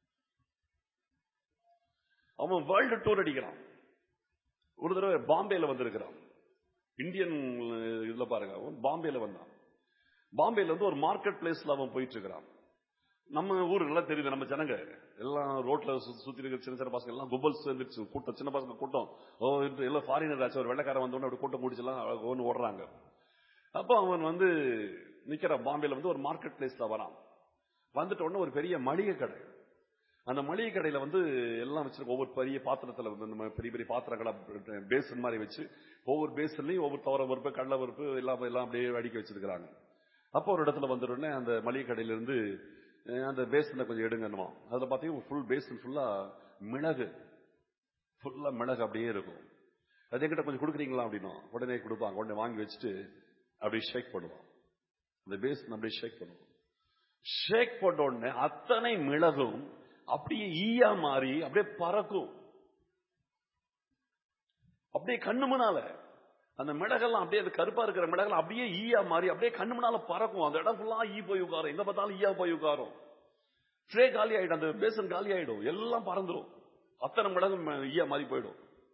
அவன் வேர்ல்டு டூர் அடிக்கிறான் ஒரு தடவை பாம்பேல வந்திருக்கிறான் இந்தியன் அஹ், இதுல பாருங்க அவன் பாம்பேல வந்தான் பாம்பேல வந்து ஒரு மார்க்கெட் பிளேஸ்ல அவன் போயிட்டு இருக்கிறான் நம்ம ஊர் எல்லாம் தெரியுது நம்ம ஜனங்க எல்லாம் ரோட்ல சு- சுத்தி இருக்கிற சின்ன சின்ன பசங்க எல்லாம் கும்பல் சேர்ந்துருச்சு கூட்டம் சின்ன பசங்க கூட்டம் ஓ இது எல்லாம் ஃபாரினர் ஆச்சு ஒரு வெள்ளக்காரன் வந்தோடனே அப்படி கூட்டம் முடிச்செல்லாம் ஒன்று ஓடுறாங்க அப்போ அவன் வந்து நிக்கிற பாம்பேல வந்து ஒரு மார்க்கெட் பிளேஸ்ல வரான் வந்துட்ட உடனே ஒரு பெரிய மளிகை கடை அந்த மளிகை கடையில வந்து எல்லாம் வச்சிருக்க ஒவ்வொரு பெரிய பாத்திரத்துல வந்து நம்ம பெரிய பெரிய பாத்திரங்களா பேசன் மாதிரி வச்சு ஒவ்வொரு பேசன்லயும் ஒவ்வொரு தவற பருப்பு கடலை பருப்பு எல்லாம் எல்லாம் அப்படியே அடுக்கி வச்சிருக்கிறாங்க அப்போ ஒரு இடத்துல வந்த உடனே அந்த மளிகை கடையில இருந்து அஹ், அந்த பேசனை கொஞ்சம் எடுங்கன்னுமா அதுல பாத்தீங்கன்னா ஃபுல் பேசன் ஃபுல்லா மிளகு ஃபுல்லா மிளகு அப்படியே இருக்கும் அது என்கிட்ட கொஞ்சம் கொடுக்குறீங்களா அப்படின்னா உடனே கொடுப்பாங்க உடனே வாங்கி வச்சுட்டு அப்படியே ஷேக் பண்ணுவான் அந்த பேசன் அப்படியே ஷேக் பண்ணுவோம் ஷேக் போட்ட உடனே அத்தனை மிளகும் அப்படியே ஈயா மாறி அப்படியே பறக்கும் அப்படியே கண்ணு முன்னால அந்த மிளகெல்லாம் அப்படியே அந்த கருப்பா இருக்கிற மிளகெல்லாம் அப்படியே ஈயா மாறி அப்படியே கண்ணு முன்னால பறக்கும் அந்த இடம் ஃபுல்லா ஈ போய் உட்காரும் எங்க பார்த்தாலும் ஈயா போய் உட்காரும் ட்ரே காலி ஆயிடும் அந்த பேசன் காலி ஆயிடும் எல்லாம் பறந்துரும் அத்தனை மிளகு ம- ஈயா மாறி போயிடும்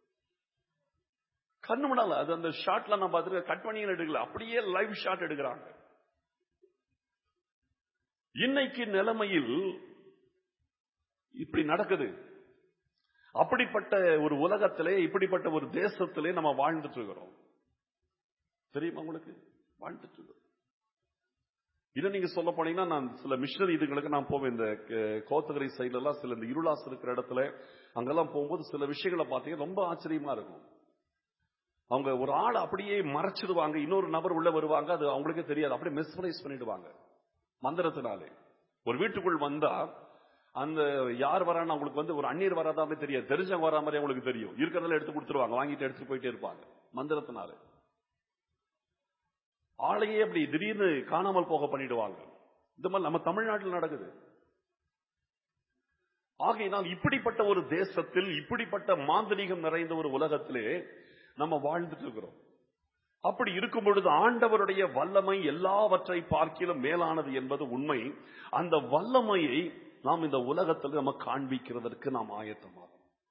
கண்ணு முன்னால அது அந்த ஷாட்ல நான் பார்த்துருக்கேன் கட் பண்ணி எடுக்கல அப்படியே லைவ் ஷாட் எடுக்கிறாங்க இன்னைக்கு நிலைமையில் இப்படி நடக்குது அப்படிப்பட்ட ஒரு உலகத்திலே இப்படிப்பட்ட ஒரு தேசத்திலே நம்ம வாழ்ந்துட்டு இருக்கிறோம் தெரியுமா உங்களுக்கு வாழ்ந்துட்டு இருக்கோம் இன்னும் நீங்க சொல்ல போனீங்கன்னா நான் சில மிஷனரி இதுகளுக்கு நான் போவேன் இந்த க- கோத்தகிரி சைடுல எல்லாம் சில இந்த இருளாஸ் இருக்கிற இடத்துல அங்கெல்லாம் போகும்போது சில விஷயங்களை பார்த்தீங்கன்னா ரொம்ப ஆச்சரியமா இருக்கும் அவங்க ஒரு ஆள் அப்படியே மறைச்சிடுவாங்க இன்னொரு நபர் உள்ள வருவாங்க அது அவங்களுக்கே தெரியாது அப்படியே மிஸ்பிரைஸ் பண்ணிடுவாங்க மந்திரத்தினாலே ஒரு வீட்டுக்குள் வந்தா அந்த யார் வரான்னு அவங்களுக்கு வந்து ஒரு அந்நியர் வராதாமே தெரியாது தெரிஞ்சவங்க வரா மாதிரி அவங்களுக்கு தெரியும் இருக்கிறதெல்லாம் எடுத்து கொடுத்துருவாங்க வாங்கிட்டு எடுத்துட்டு போயிட்டே இருப்பாங்க மந்திரத்தினால ஆளையே அப்படி திடீர்னு காணாமல் போக பண்ணிடுவாங்க இந்த மாதிரி நம்ம தமிழ்நாட்டில் நடக்குது ஆகையினால் இப்படிப்பட்ட ஒரு தேசத்தில் இப்படிப்பட்ட மாந்திரீகம் நிறைந்த ஒரு உலகத்திலே நம்ம வாழ்ந்துட்டு இருக்கிறோம் அப்படி இருக்கும் பொழுது ஆண்டவருடைய வல்லமை எல்லாவற்றை பார்க்கிலும் மேலானது என்பது உண்மை அந்த வல்லமையை நாம் இந்த உலகத்தில் நம்ம காண்பிக்கிறதற்கு நாம் ஆயத்தமாகும்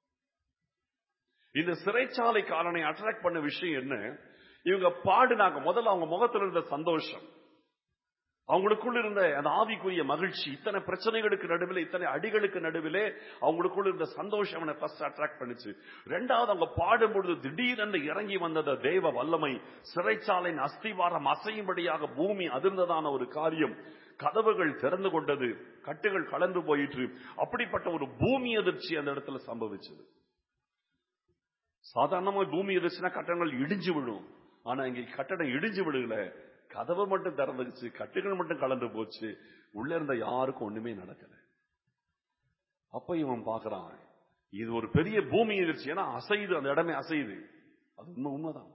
இந்த சிறைச்சாலைக்காரனை அட்ராக்ட் பண்ண விஷயம் என்ன இவங்க பாடினாங்க முதல்ல அவங்க முகத்தில் இருந்த சந்தோஷம் அவங்களுக்குள்ள இருந்த அந்த ஆவிக்குரிய மகிழ்ச்சி இத்தனை பிரச்சனைகளுக்கு நடுவில் இத்தனை அடிகளுக்கு நடுவிலே அவங்களுக்குள்ள இருந்த சந்தோஷம் அவனை ஃபர்ஸ்ட் அட்ராக்ட் பண்ணுச்சு ரெண்டாவது அவங்க பாடும் பொழுது திடீரென்று இறங்கி வந்தத தேவ வல்லமை சிறைச்சாலையின் அஸ்திவாரம் அசையும்படியாக பூமி அதிர்ந்ததான ஒரு காரியம் கதவுகள் திறந்து கொண்டது கட்டுகள் கலந்து போயிற்று அப்படிப்பட்ட ஒரு பூமி அதிர்ச்சி அந்த இடத்துல சம்பவிச்சது சாதாரணமா பூமி எதிர்ச்சுன்னா கட்டடங்கள் இடிஞ்சு விழும் ஆனா இங்க கட்டடம் இடிஞ்சு விழுகல கதவு மட்டும் திறந்துச்சு கட்டுகள் மட்டும் கலந்து போச்சு உள்ள இருந்த யாருக்கும் ஒண்ணுமே நடக்கல அப்ப இவன் பாக்குறான் இது ஒரு பெரிய பூமி எதிர்ச்சி ஏன்னா அசையுது அந்த இடமே அசையுது அது உண்மை உண்மைதான்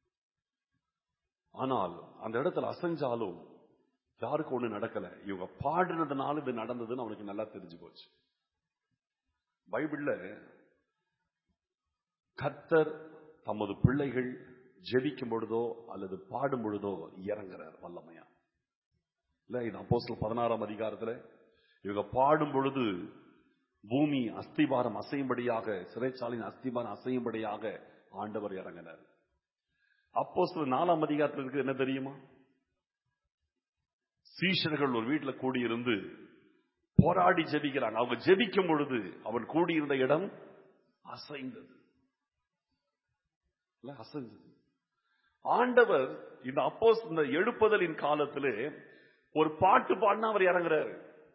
ஆனால் அந்த இடத்துல அசைஞ்சாலும் யாருக்கும் ஒண்ணு நடக்கல இவங்க பாடுனதுனால இது நடந்ததுன்னு அவனுக்கு நல்லா தெரிஞ்சு போச்சு பைபிள்ல கர்த்தர் தமது பிள்ளைகள் ஜெபிக்கும் பொழுதோ அல்லது பாடும் பொழுதோ இறங்குறார் வல்லமையா இல்ல இது அப்போஸ்தலர் பதினாறாம் அதிகாரத்துல இவங்க பாடும் பொழுது பூமி அஸ்திபாரம் அசையும்படியாக சிறைச்சாலையின் அஸ்திபாரம் அசையும்படியாக ஆண்டவர் இறங்கினார் அப்போஸ்தலர் நாலாம் அதிகாரத்தில் இருக்கு என்ன தெரியுமா சீஷர்கள் ஒரு வீட்டுல கூடியிருந்து போராடி ஜெபிக்கிறாங்க அவங்க ஜெபிக்கும் பொழுது அவன் கூடியிருந்த இடம் அசைந்தது இல்ல, அசைந்தது ஆண்டவர் இந்த அப்போஸ் இந்த எழுப்புதலின் காலத்திலே ஒரு பாட்டு பாடினா அவர் இறங்குறாரு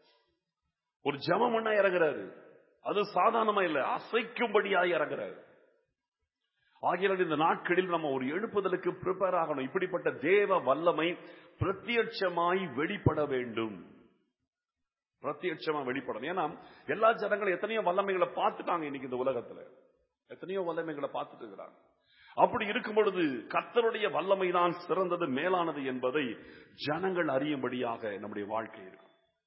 ஒரு ஜெபம் பண்ணா இறங்குறாரு அது சாதாரணமா இல்ல அசைக்கும்படியாய் இறங்குறாரு ஆகிய இந்த நாட்களில் நம்ம ஒரு எழுப்புதலுக்கு ப்ரிப்பேர் ஆகணும் இப்படிப்பட்ட தேவ வல்லமை பிரத்யட்சமாய் வெளிப்பட வேண்டும் பிரத்யட்சமா வெளிப்படணும் ஏன்னா எல்லா ஜனங்களும் எத்தனையோ வல்லமைகளை பார்த்துட்டாங்க இன்னைக்கு இந்த உலகத்துல எத்தனையோ வல்லமைகளை பார்த்துட்டு இருக்கிறாங்க அப்படி இருக்கும் பொழுது கர்த்தருடைய வல்லமை தான் சிறந்தது மேலானது என்பதை ஜனங்கள் அறியும்படியாக நம்முடைய வாழ்க்கை இருக்கும்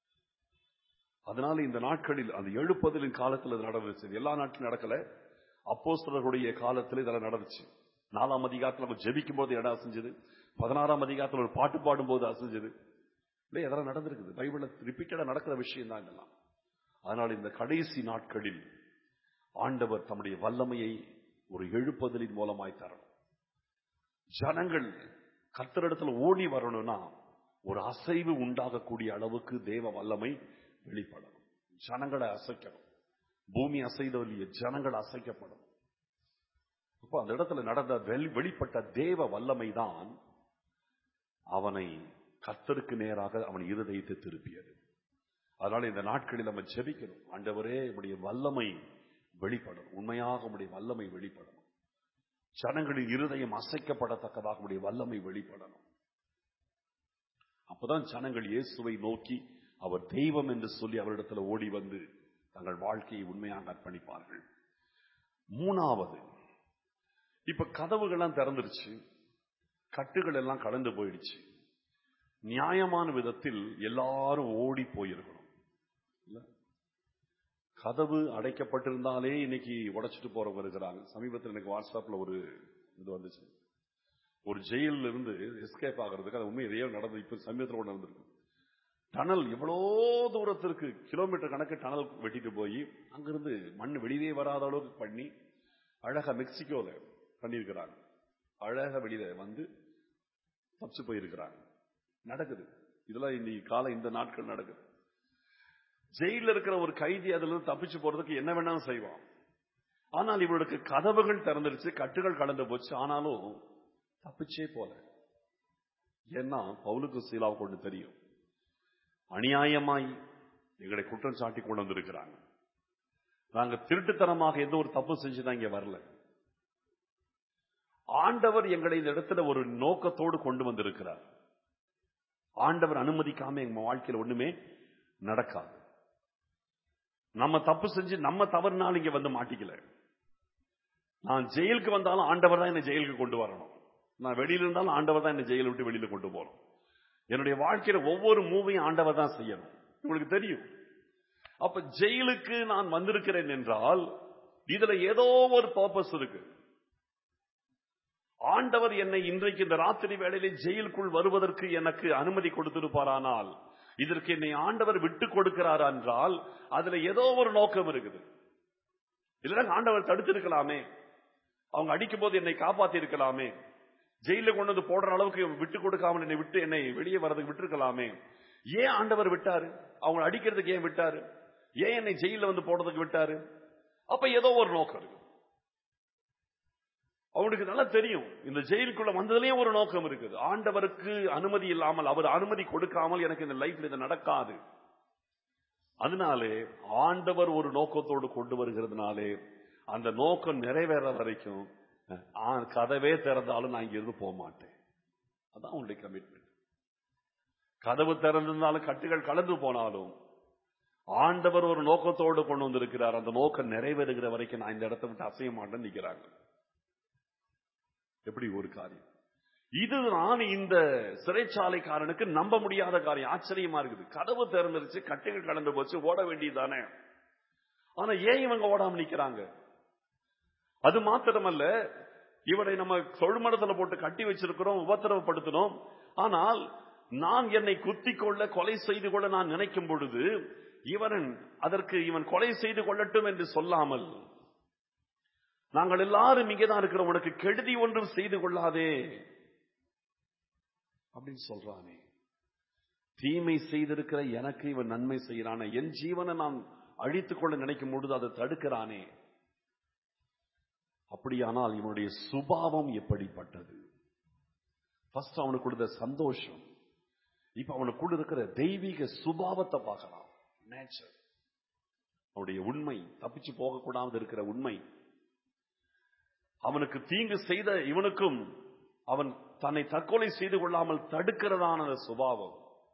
அதனால இந்த நாட்களில் அந்த எழுப்புதலின் காலத்தில் இது நடந்துச்சு இது எல்லா நாட்டிலும் நடக்கல அப்போஸ்தலர்களுடைய காலத்தில் இதெல்லாம் நடந்துச்சு நாலாம் அதிகாரத்தில் நம்ம ஜெபிக்கும் போது இடம் அசைஞ்சது பதினாறாம் அதிகாரத்தில் ஒரு பாட்டு பாடும்போது அசைஞ்சது இல்லை இதெல்லாம் நடந்திருக்குது பைபிள்ல ரிப்பீட்டடா நடக்கிற விஷயம் தான் இதெல்லாம் அதனால் இந்த கடைசி நாட்களில் ஆண்டவர் தம்முடைய வல்லமையை ஒரு எழுப்புதலின் மூலமாய் தரணும் ஜனங்கள் கர்த்தரிடத்துல ஓடி வரணும்னா ஒரு அசைவு உண்டாகக்கூடிய அளவுக்கு தேவ வல்லமை வெளிப்படணும் ஜனங்களை அசைக்கணும் பூமி அசைதவழிய ஜனங்கள் அசைக்கப்படும் அப்போ அந்த இடத்துல நடந்த வெளி- வெளிப்பட்ட தேவ வல்லமை தான் அவனை கர்த்தருக்கு நேராக அவன் இருதயத்தை திருப்பியது அதனால இந்த நாட்களில் நம்ம ஜெபிக்கணும் ஆண்டவரே உடைய வல்லமை வெளிப்படும் உண்மையாக உடைய வல்லமை வெளிப்படணும் ஜனங்களின் இருதயம் அசைக்கப்படத்தக்கதாக உடைய வல்லமை வெளிப்படணும் அப்பதான் ஜனங்கள் இயேசுவை நோக்கி அவர் தெய்வம் என்று சொல்லி அவரிடத்துல ஓடி வந்து தங்கள் வாழ்க்கையை உண்மையாக அர்ப்பணிப்பார்கள் மூணாவது இப்ப கதவுகள்லாம் திறந்துருச்சு கட்டுகள் எல்லாம் கலந்து போயிடுச்சு நியாயமான விதத்தில் எல்லாரும் ஓடி போயிருக்கணும் இல்ல? கதவு அடைக்கப்பட்டிருந்தாலே இன்னைக்கு உடைச்சிட்டு போறவங்க இருக்கிறாங்க சமீபத்தில் எனக்கு வாட்ஸ்அப்ல ஒரு இது வந்துச்சு ஒரு ஜெயிலில் இருந்து எஸ்கேப் ஆகிறதுக்கு அது உண்மை இதே நடந்து இப்ப சமயத்தில் கூட நடந்திருக்கு டனல் எவ்வளோ தூரத்திற்கு கிலோமீட்டர் கணக்கு டனல் வெட்டிட்டு போய் அங்கிருந்து மண் வெளியே வராத அளவுக்கு பண்ணி அழகா மெக்சிகோல பண்ணியிருக்கிறாங்க அழகா வெளியில வந்து தப்பிச்சு போயிருக்கிறாங்க நடக்குது இதெல்லாம் இன்னைக்கு காலம் இந்த நாட்கள் நடக்குது ஜெயில இருக்கிற ஒரு கைதி அதுல இருந்து தப்பிச்சு போறதுக்கு என்ன வேணாலும் செய்வான் ஆனால் இவளுக்கு கதவுகள் திறந்துருச்சு கட்டுகள் கலந்து போச்சு ஆனாலும் தப்பிச்சே போல ஏன்னா பவுலுக்கு சீலாவுக்கு ஒன்று தெரியும் அநியாயமாய் எங்களை குற்றம் சாட்டி கொண்டு வந்திருக்கிறாங்க நாங்க திருட்டுத்தனமாக எந்த ஒரு தப்பு செஞ்சுதான் இங்க வரல ஆண்டவர் எங்களை இந்த இடத்துல ஒரு நோக்கத்தோடு கொண்டு வந்திருக்கிறார் ஆண்டவர் அனுமதிக்காம எங்க வாழ்க்கையில ஒண்ணுமே நடக்காது நம்ம தப்பு செஞ்சு நம்ம தவறுனால இங்க வந்து மாட்டிக்கல நான் ஜெயிலுக்கு வந்தாலும் ஆண்டவர் தான் என்ன ஜெயிலுக்கு கொண்டு வரணும் நான் வெளியில இருந்தாலும் ஆண்டவர் தான் என்ன ஜெயிலை விட்டு வெளியில கொண்டு போகணும் என்னுடைய வாழ்க்கையில ஒவ்வொரு மூவையும் ஆண்டவர் தான் செய்யணும் உங்களுக்கு தெரியும் அப்ப ஜெயிலுக்கு நான் வந்திருக்கிறேன் என்றால் இதுல ஏதோ ஒரு பர்பஸ் இருக்கு ஆண்டவர் என்னை இன்றைக்கு இந்த ராத்திரி வேளையிலே ஜெயிலுக்குள் வருவதற்கு எனக்கு அனுமதி கொடுத்திருப்பாரானால் இதற்கு என்னை ஆண்டவர் விட்டு கொடுக்கிறார் என்றால் அதுல ஏதோ ஒரு நோக்கம் இருக்குது இல்லைன்னா ஆண்டவர் தடுத்திருக்கலாமே அவங்க அடிக்கும் போது என்னை காப்பாத்தி இருக்கலாமே ஜெயில கொண்டு வந்து போடுற அளவுக்கு விட்டு கொடுக்காமல் என்னை விட்டு என்னை வெளியே வரதுக்கு விட்டுருக்கலாமே ஏன் ஆண்டவர் விட்டாரு அவங்க அடிக்கிறதுக்கு ஏன் விட்டாரு ஏன் என்னை ஜெயில வந்து போடுறதுக்கு விட்டாரு அப்ப ஏதோ ஒரு நோக்கம் இருக்கு அவனுக்கு நல்லா தெரியும் இந்த ஜெயிலுக்குள்ள வந்ததுலயும் ஒரு நோக்கம் இருக்குது ஆண்டவருக்கு அனுமதி இல்லாமல் அவர் அனுமதி கொடுக்காமல் எனக்கு இந்த லைஃப்ல இது நடக்காது அதனாலே ஆண்டவர் ஒரு நோக்கத்தோடு கொண்டு வருகிறதுனாலே அந்த நோக்கம் நிறைவேற வரைக்கும் ஆ, கதவே திறந்தாலும் நான் இங்கிருந்து போக மாட்டேன் அதான் உங்களுடைய கமிட்மெண்ட் கதவு திறந்திருந்தாலும் கட்டுகள் கலந்து போனாலும் ஆண்டவர் ஒரு நோக்கத்தோடு கொண்டு வந்திருக்கிறார் அந்த நோக்கம் நிறைவேறுகிற வரைக்கும் நான் இந்த இடத்தை விட்டு அசைய மாட்டேன்னு நிக்கிறாங்க எப்படி ஒரு காரியம் இதுதான் இந்த சிறைச்சாலைக்காரனுக்கு நம்ப முடியாத காரியம் ஆச்சரியமா இருக்குது கதவு திறந்துருச்சு கட்டுகள் கலந்து போச்சு ஓட வேண்டியதுதானே ஆனா ஏன் இவங்க ஓடாம நிக்கிறாங்க அது மாத்திரமல்ல இவனை நம்ம தொழுமடத்துல போட்டு கட்டி வச்சிருக்கிறோம் உபத்திரவப்படுத்தினோம் ஆனால் நான் என்னை குத்திக் கொள்ள கொலை செய்து கொள்ள நான் நினைக்கும் பொழுது இவன் அதற்கு இவன் கொலை செய்து கொள்ளட்டும் என்று சொல்லாமல் நாங்கள் எல்லாரும் இங்கேதான் இருக்கிறோம் உனக்கு கெடுதி ஒன்றும் செய்து கொள்ளாதே அப்படின்னு சொல்றானே தீமை செய்திருக்கிற எனக்கு இவன் நன்மை செய்யறானே என் ஜீவனை நான் அழித்துக் கொள்ள நினைக்கும் பொழுது அதை தடுக்கிறானே அப்படியானால் இவனுடைய சுபாவம் எப்படிப்பட்டது ஃபர்ஸ்ட் அவனுக்கு கொடுத்த சந்தோஷம் இப்ப அவனுக்கு கூட இருக்கிற தெய்வீக சுபாவத்தை பார்க்கலாம் நேச்சர் அவனுடைய உண்மை தப்பிச்சு போகக்கூடாது இருக்கிற உண்மை அவனுக்கு தீங்கு செய்த இவனுக்கும் அவன் தன்னை தற்கொலை செய்து கொள்ளாமல் தடுக்கிறதான அந்த சுபாவம்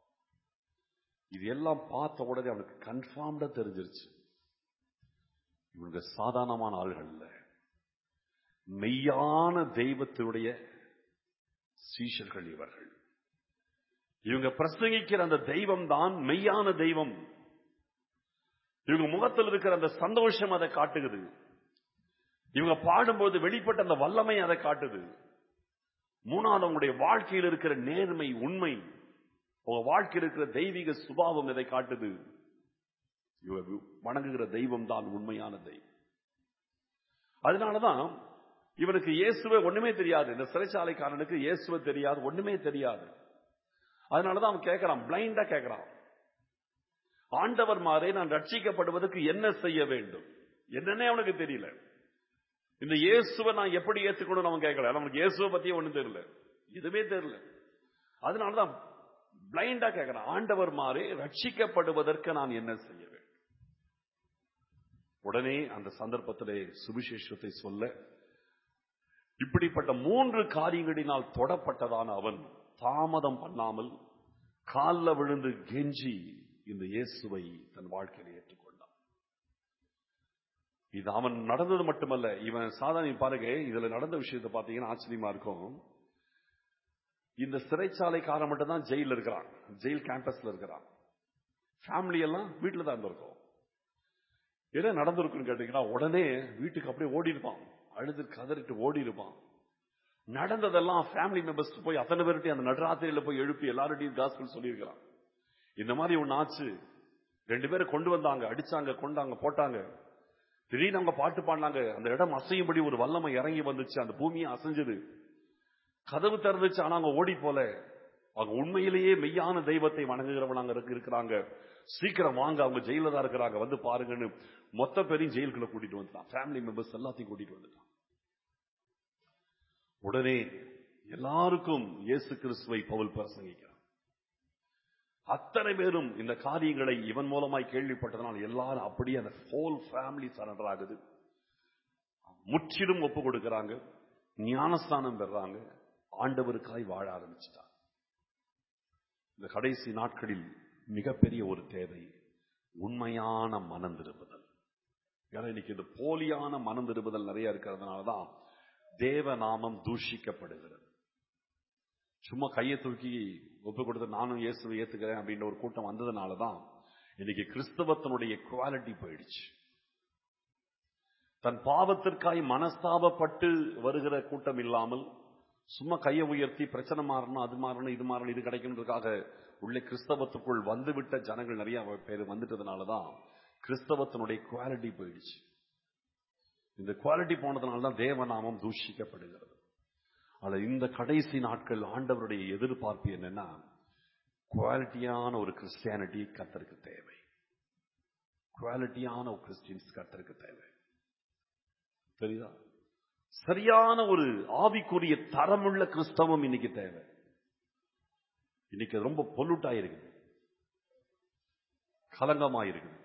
இது எல்லாம் பார்த்த உடனே அவனுக்கு கன்ஃபார்ம்டா தெரிஞ்சிருச்சு இவங்க சாதாரணமான ஆள்கள் இல்ல மெய்யான தெய்வத்தினுடைய சீஷர்கள் இவர்கள் இவங்க பிரசங்கிக்கிற அந்த தெய்வம் தான் மெய்யான தெய்வம் இவங்க முகத்தில் இருக்கிற அந்த சந்தோஷம் அதை காட்டுகிறது இவங்க பாடும்போது வெளிப்பட்ட அந்த வல்லமை அதை காட்டுது மூணாவது அவங்களுடைய வாழ்க்கையில் இருக்கிற நேர்மை உண்மை உங்க வாழ்க்கையில் இருக்கிற தெய்வீக சுபாவம் இதை காட்டுது இவங்க வணங்குகிற தெய்வம் தான் உண்மையான தெய்வம் அதனாலதான் இவனுக்கு இயேசுவே ஒண்ணுமே தெரியாது இந்த சிறைச்சாலைக்காரனுக்கு இயேசுவே தெரியாது ஒண்ணுமே தெரியாது அதனாலதான் அவன் கேட்கிறான் பிளைண்டா கேட்கிறான் ஆண்டவர் மாறே நான் ரட்சிக்கப்படுவதற்கு என்ன செய்ய வேண்டும் என்னன்னே அவனுக்கு தெரியல இந்த இயேசுவை நான் எப்படி ஏத்துக்கணும் அவன் கேட்கல நமக்கு இயேசுவை பத்தியே ஒண்ணும் தெரியல எதுவுமே தெரியல அதனாலதான் பிளைண்டா கேட்கிறான் ஆண்டவர் மாறே ரட்சிக்கப்படுவதற்கு நான் என்ன செய்ய வேண்டும் உடனே அந்த சந்தர்ப்பத்திலே சுவிசேஷத்தை சொல்ல இப்படிப்பட்ட மூன்று காரியங்களினால் தொடப்பட்டதான அவன் தாமதம் பண்ணாமல் காலில் விழுந்து கெஞ்சி இந்த இயேசுவை தன் வாழ்க்கையில் ஏற்றுக்கொண்டான் இது அவன் நடந்தது மட்டுமல்ல இவன் சாதாரண பாருங்க இதுல நடந்த விஷயத்தை பாத்தீங்கன்னா ஆச்சரியமா இருக்கும் இந்த சிறைச்சாலைக்காரன் மட்டும் தான் ஜெயில இருக்கிறான் ஜெயில் கேம்பஸ்ல இருக்கிறான் ஃபேமிலி எல்லாம் வீட்டுல தான் இருந்திருக்கும் என்ன நடந்திருக்குன்னு கேட்டீங்கன்னா உடனே வீட்டுக்கு அப்படியே ஓடி இருப்பான் அழுது கதறிட்டு ஓடி இருப்பான் நடந்ததெல்லாம் ஃபேமிலி மெம்பர்ஸ் போய் அத்தனை பேர்கிட்ட அந்த நடராத்திரியில போய் எழுப்பி எல்லார்ட்டையும் காஸ்பிள் சொல்லியிருக்கிறான் இந்த மாதிரி ஒண்ணு ஆச்சு ரெண்டு பேரை கொண்டு வந்தாங்க அடிச்சாங்க கொண்டாங்க போட்டாங்க திடீர்னு அவங்க பாட்டு பாடினாங்க அந்த இடம் அசையும்படி ஒரு வல்லமை இறங்கி வந்துச்சு அந்த பூமியை அசைஞ்சது கதவு திறந்துச்சு ஆனா அவங்க ஓடி போல அவங்க உண்மையிலேயே மெய்யான தெய்வத்தை வணங்குகிறவனாங்க இருக்கு- இருக்கிறாங்க சீக்கிரம் வாங்க அவங்க ஜெயில தான் இருக்கிறாங்க வந்து பாருங்கன்னு மொத்த பேரையும் ஜெயிலுக்குள்ள கூட்டிட்டு வந்துட்டான் ஃபேமிலி மெம்பர்ஸ் எல்லாத்தையும் கூட்டிட்டு வந்துட்டான் உடனே எல்லாருக்கும் இயேசு கிறிஸ்துவை பவுல் பிரசங்கிக்கிறான் அத்தனை பேரும் இந்த காரியங்களை இவன் மூலமாய் கேள்விப்பட்டதனால் எல்லாரும் அப்படியே அந்த ஹோல் ஃபேமிலி சரண்டர் ஆகுது முற்றிலும் ஒப்பு கொடுக்கறாங்க ஞானஸ்தானம் பெறாங்க ஆண்டவருக்காய் வாழ ஆரம்பிச்சிட்டாங்க இந்த கடைசி நாட்களில் மிகப்பெரிய ஒரு தேவை உண்மையான மனம் திரும்புதல் ஏன்னா இன்னைக்கு இந்த போலியான மனம் திரும்புதல் நிறைய இருக்கிறதுனால தான் தேவ நாமம் தூஷிக்கப்படுகிறது சும்மா கையை தூக்கி ஒப்பு கொடுத்து நானும் இயேசுவை ஏத்துக்கிறேன் அப்படின்ற ஒரு கூட்டம் வந்ததுனால தான் இன்னைக்கு கிறிஸ்தவத்தினுடைய குவாலிட்டி போயிடுச்சு தன் பாவத்திற்காய் மனஸ்தாபப்பட்டு வருகிற கூட்டம் இல்லாமல் சும்மா கையை உயர்த்தி பிரச்சனை மாறணும் அது மாறணும் இது மாறணும் இது கிடைக்கணுன்றதுக்காக உள்ளே கிறிஸ்தவத்துக்குள் வந்துவிட்ட ஜனங்கள் நிறைய பேர் வந்துட்டதுனால தான் கிறிஸ்தவத்தினுடைய குவாலிட்டி போயிடுச்சு இந்த குவாலிட்டி போனதுனால தான் தேவநாமம் தூஷிக்கப்படுகிறது ஆனா இந்த கடைசி நாட்கள் ஆண்டவருடைய எதிர்பார்ப்பு என்னன்னா குவாலிட்டியான ஒரு கிறிஸ்டியானிட்டி கத்தருக்கு தேவை குவாலிட்டியான ஒரு கிறிஸ்டியன்ஸ் கத்தருக்கு தேவை தெரியுதா சரியான ஒரு ஆவிக்குரிய தரமுள்ள கிறிஸ்தவம் இன்னைக்கு தேவை இன்னைக்கு அது ரொம்ப பொல்லுட்டா இருக்குது கலங்கமா இருக்குது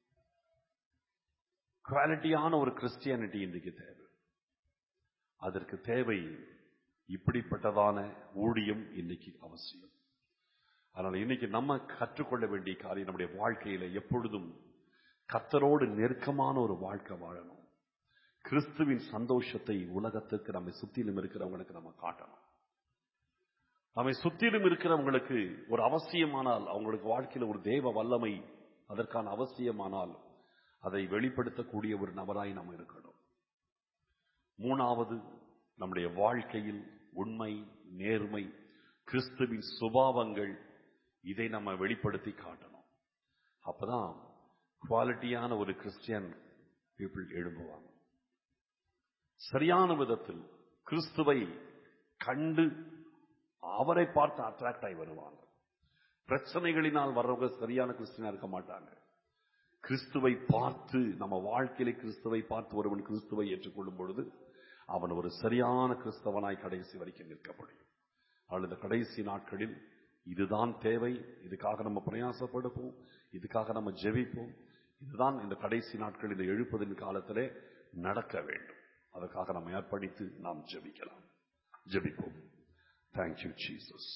குவாலிட்டியான ஒரு கிறிஸ்டியானிட்டி இன்னைக்கு தேவை அதற்கு தேவை இப்படிப்பட்டதான ஊழியம் இன்னைக்கு அவசியம் அதனால இன்னைக்கு நம்ம கற்றுக்கொள்ள வேண்டிய காரியம் நம்முடைய வாழ்க்கையில எப்பொழுதும் கத்தரோடு நெருக்கமான ஒரு வாழ்க்கை வாழணும் கிறிஸ்துவின் சந்தோஷத்தை உலகத்துக்கு நம்மை சுத்திலும் இருக்கிறவங்களுக்கு நம்ம காட்டணும் நம்மை சுத்திலும் இருக்கிறவங்களுக்கு ஒரு அவசியமானால் அவங்களுக்கு வாழ்க்கையில ஒரு தேவ வல்லமை அதற்கான அவசியமானால் அதை வெளிப்படுத்தக்கூடிய ஒரு நபராய் நாம் இருக்கணும் மூணாவது நம்முடைய வாழ்க்கையில் உண்மை நேர்மை கிறிஸ்துவின் சுபாவங்கள் இதை நம்ம வெளிப்படுத்தி காட்டணும் அப்பதான் குவாலிட்டியான ஒரு கிறிஸ்டியன் பீப்புள் எழும்புவாங்க சரியான விதத்தில் கிறிஸ்துவை கண்டு அவரை பார்த்து அட்ராக்ட் ஆகி வருவாங்க பிரச்சனைகளினால் வர்றவங்க சரியான கிறிஸ்டியனா இருக்க மாட்டாங்க கிறிஸ்துவை பார்த்து நம்ம வாழ்க்கையில கிறிஸ்துவை பார்த்து ஒருவன் கிறிஸ்துவை ஏற்றுக்கொள்ளும் பொழுது அவன் ஒரு சரியான கிறிஸ்தவனாய் கடைசி வரைக்கும் நிற்க முடியும் அவள் இந்த கடைசி நாட்களில் இதுதான் தேவை இதுக்காக நம்ம பிரயாசப்படுவோம் இதுக்காக நம்ம ஜெபிப்போம் இதுதான் இந்த கடைசி நாட்கள் இந்த எழுப்பதின் காலத்திலே நடக்க வேண்டும் அதற்காக நம்ம ஏற்படுத்தி நாம் ஜெபிக்கலாம் ஜெபிப்போம் தேங்க்யூ ஜீசஸ்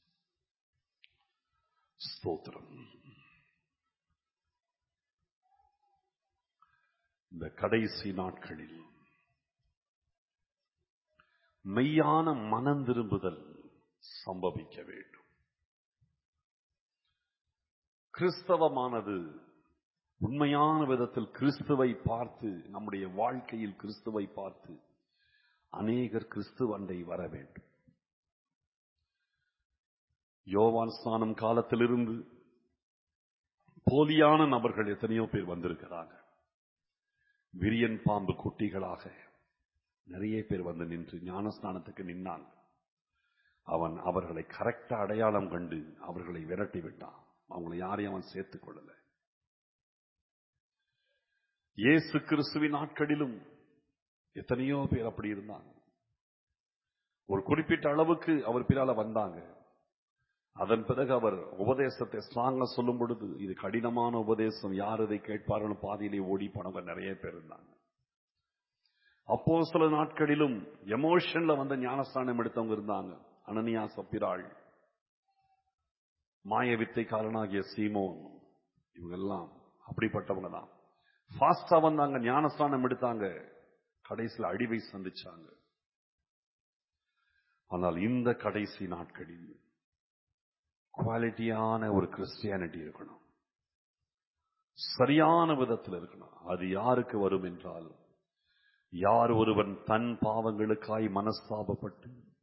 ஸ்தோத்திரம் இந்த கடைசி நாட்களில் மெய்யான மனம் திரும்புதல் சம்பவிக்க வேண்டும் கிறிஸ்தவமானது உண்மையான விதத்தில் கிறிஸ்துவை பார்த்து நம்முடைய வாழ்க்கையில் கிறிஸ்துவை பார்த்து அநேகர் கிறிஸ்துவண்டை வர வேண்டும் யோவான் ஸ்நானம் காலத்திலிருந்து போலியான நபர்கள் எத்தனையோ பேர் வந்திருக்கிறாங்க விரியன் பாம்பு குட்டிகளாக நிறைய பேர் வந்து நின்று ஞானஸ்நானத்துக்கு நின்னாங்க அவன் அவர்களை கரெக்டா அடையாளம் கண்டு அவர்களை விரட்டி விட்டான் அவங்களை யாரையும் அவன் சேர்த்துக் கொள்ளல இயேசு கிறிஸ்துவின் நாட்களிலும் எத்தனையோ பேர் அப்படி இருந்தாங்க ஒரு குறிப்பிட்ட அளவுக்கு அவர் பின்னால வந்தாங்க அதன் பிறகு அவர் உபதேசத்தை ஸ்ட்ராங்கா சொல்லும் பொழுது இது கடினமான உபதேசம் யார் இதை கேட்பார்கள் பாதியிலே ஓடி போனவங்க நிறைய பேர் இருந்தாங்க அப்போ சில நாட்களிலும் எமோஷன்ல வந்த ஞானஸ்தானம் எடுத்தவங்க இருந்தாங்க அனனியா சப்பிராள் மாய வித்தைக்காரனாகிய சீமோன் இவங்கெல்லாம் அப்படிப்பட்டவங்க தான் ஃபாஸ்டா வந்தாங்க ஞானஸ்தானம் எடுத்தாங்க கடைசியில் அழிவை சந்திச்சாங்க ஆனால் இந்த கடைசி நாட்களில் குவாலிட்டியான ஒரு கிறிஸ்டியானிட்டி இருக்கணும் சரியான விதத்தில் இருக்கணும் அது யாருக்கு வரும் என்றால் யார் ஒருவன் தன் பாவங்களுக்காய் மனஸ்தாபப்பட்டு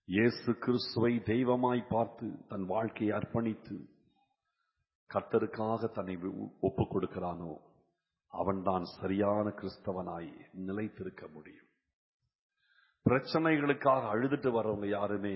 இயேசு கிறிஸ்துவை தெய்வமாய் பார்த்து தன் வாழ்க்கையை அர்ப்பணித்து கர்த்தருக்காக தன்னை ஒப்புக் கொடுக்கிறானோ அவன்தான் சரியான கிறிஸ்தவனாய் நிலைத்திருக்க முடியும் பிரச்சனைகளுக்காக அழுதுட்டு வர்றவங்க யாருமே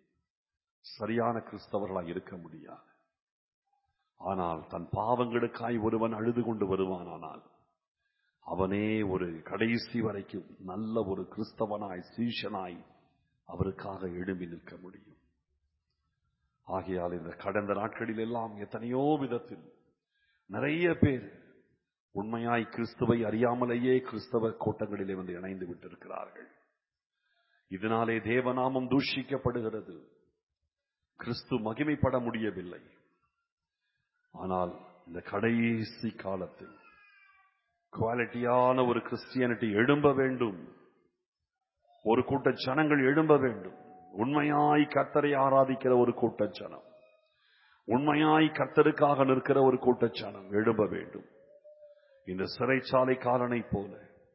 சரியான கிறிஸ்தவர்களாய் இருக்க முடியாது ஆனால் தன் பாவங்களுக்காய் ஒருவன் அழுது கொண்டு வருவானானால் அவனே ஒரு கடைசி வரைக்கும் நல்ல ஒரு கிறிஸ்தவனாய் சீஷனாய் அவருக்காக எழும்பி நிற்க முடியும் ஆகையால் இந்த கடந்த நாட்களில் எல்லாம் எத்தனையோ விதத்தில் நிறைய பேர் உண்மையாய் கிறிஸ்துவை அறியாமலேயே கிறிஸ்தவ கூட்டங்களிலே வந்து இணைந்து விட்டிருக்கிறார்கள் இதனாலே தேவநாமம் தூஷிக்கப்படுகிறது கிறிஸ்து மகிமைப்பட முடியவில்லை ஆனால் இந்த கடைசி காலத்தில் குவாலிட்டியான ஒரு கிறிஸ்டியானிட்டி எழும்ப வேண்டும் ஒரு கூட்ட ஜனங்கள் எழும்ப வேண்டும் உண்மையாய் கர்த்தரை ஆராதிக்கிற ஒரு கூட்ட ஜனம் உண்மையாய் கர்த்தருக்காக நிற்கிற ஒரு கூட்ட ஜனம் எழும்ப வேண்டும் இந்த சிறைச்சாலை காலனை போல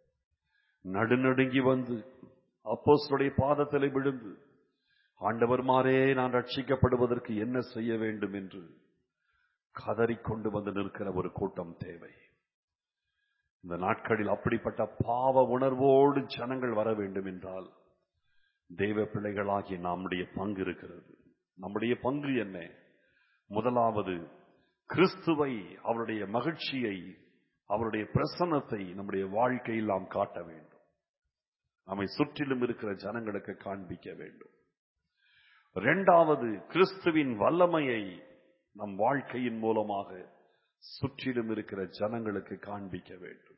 நடுநடுங்கி வந்து அப்போஸ்தலருடைய பாதத்தில் விழுந்து ஆண்டவர் மாறே நான் ரட்சிக்கப்படுவதற்கு என்ன செய்ய வேண்டும் என்று கதறிக்கொண்டு வந்து நிற்கிற ஒரு கூட்டம் தேவை இந்த நாட்களில் அப்படிப்பட்ட பாவ உணர்வோடு ஜனங்கள் வர வேண்டும் என்றால் தெய்வ பிள்ளைகளாகிய நம்முடைய பங்கு இருக்கிறது நம்முடைய பங்கு என்ன முதலாவது கிறிஸ்துவை அவருடைய மகிழ்ச்சியை அவருடைய பிரசன்னத்தை நம்முடைய வாழ்க்கையில் நாம் காட்ட வேண்டும் நம்மை சுற்றிலும் இருக்கிற ஜனங்களுக்கு காண்பிக்க வேண்டும் இரண்டாவது கிறிஸ்துவின் வல்லமையை நம் வாழ்க்கையின் மூலமாக சுற்றிலும் இருக்கிற ஜனங்களுக்கு காண்பிக்க வேண்டும்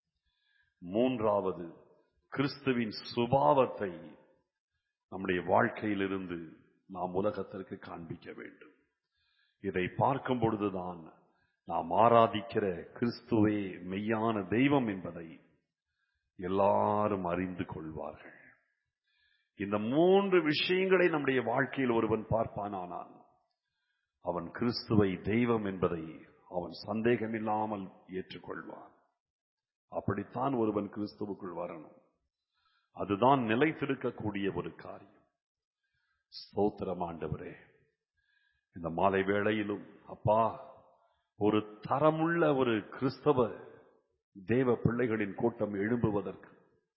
மூன்றாவது கிறிஸ்துவின் சுபாவத்தை நம்முடைய வாழ்க்கையிலிருந்து நாம் உலகத்திற்கு காண்பிக்க வேண்டும் இதை பார்க்கும் பொழுதுதான் நாம் ஆராதிக்கிற கிறிஸ்துவே மெய்யான தெய்வம் என்பதை எல்லாரும் அறிந்து கொள்வார்கள் இந்த மூன்று விஷயங்களை நம்முடைய வாழ்க்கையில் ஒருவன் பார்ப்பானானால் அவன் கிறிஸ்துவை தெய்வம் என்பதை அவன் சந்தேகமில்லாமல் ஏற்றுக்கொள்வான் அப்படித்தான் ஒருவன் கிறிஸ்துவுக்குள் வரணும் அதுதான் நிலைத்திருக்கக்கூடிய ஒரு காரியம் ஸ்தோத்திரம் ஆண்டவரே இந்த மாலை வேளையிலும் அப்பா ஒரு தரமுள்ள ஒரு கிறிஸ்தவ தேவ பிள்ளைகளின் கூட்டம் எழும்புவதற்கு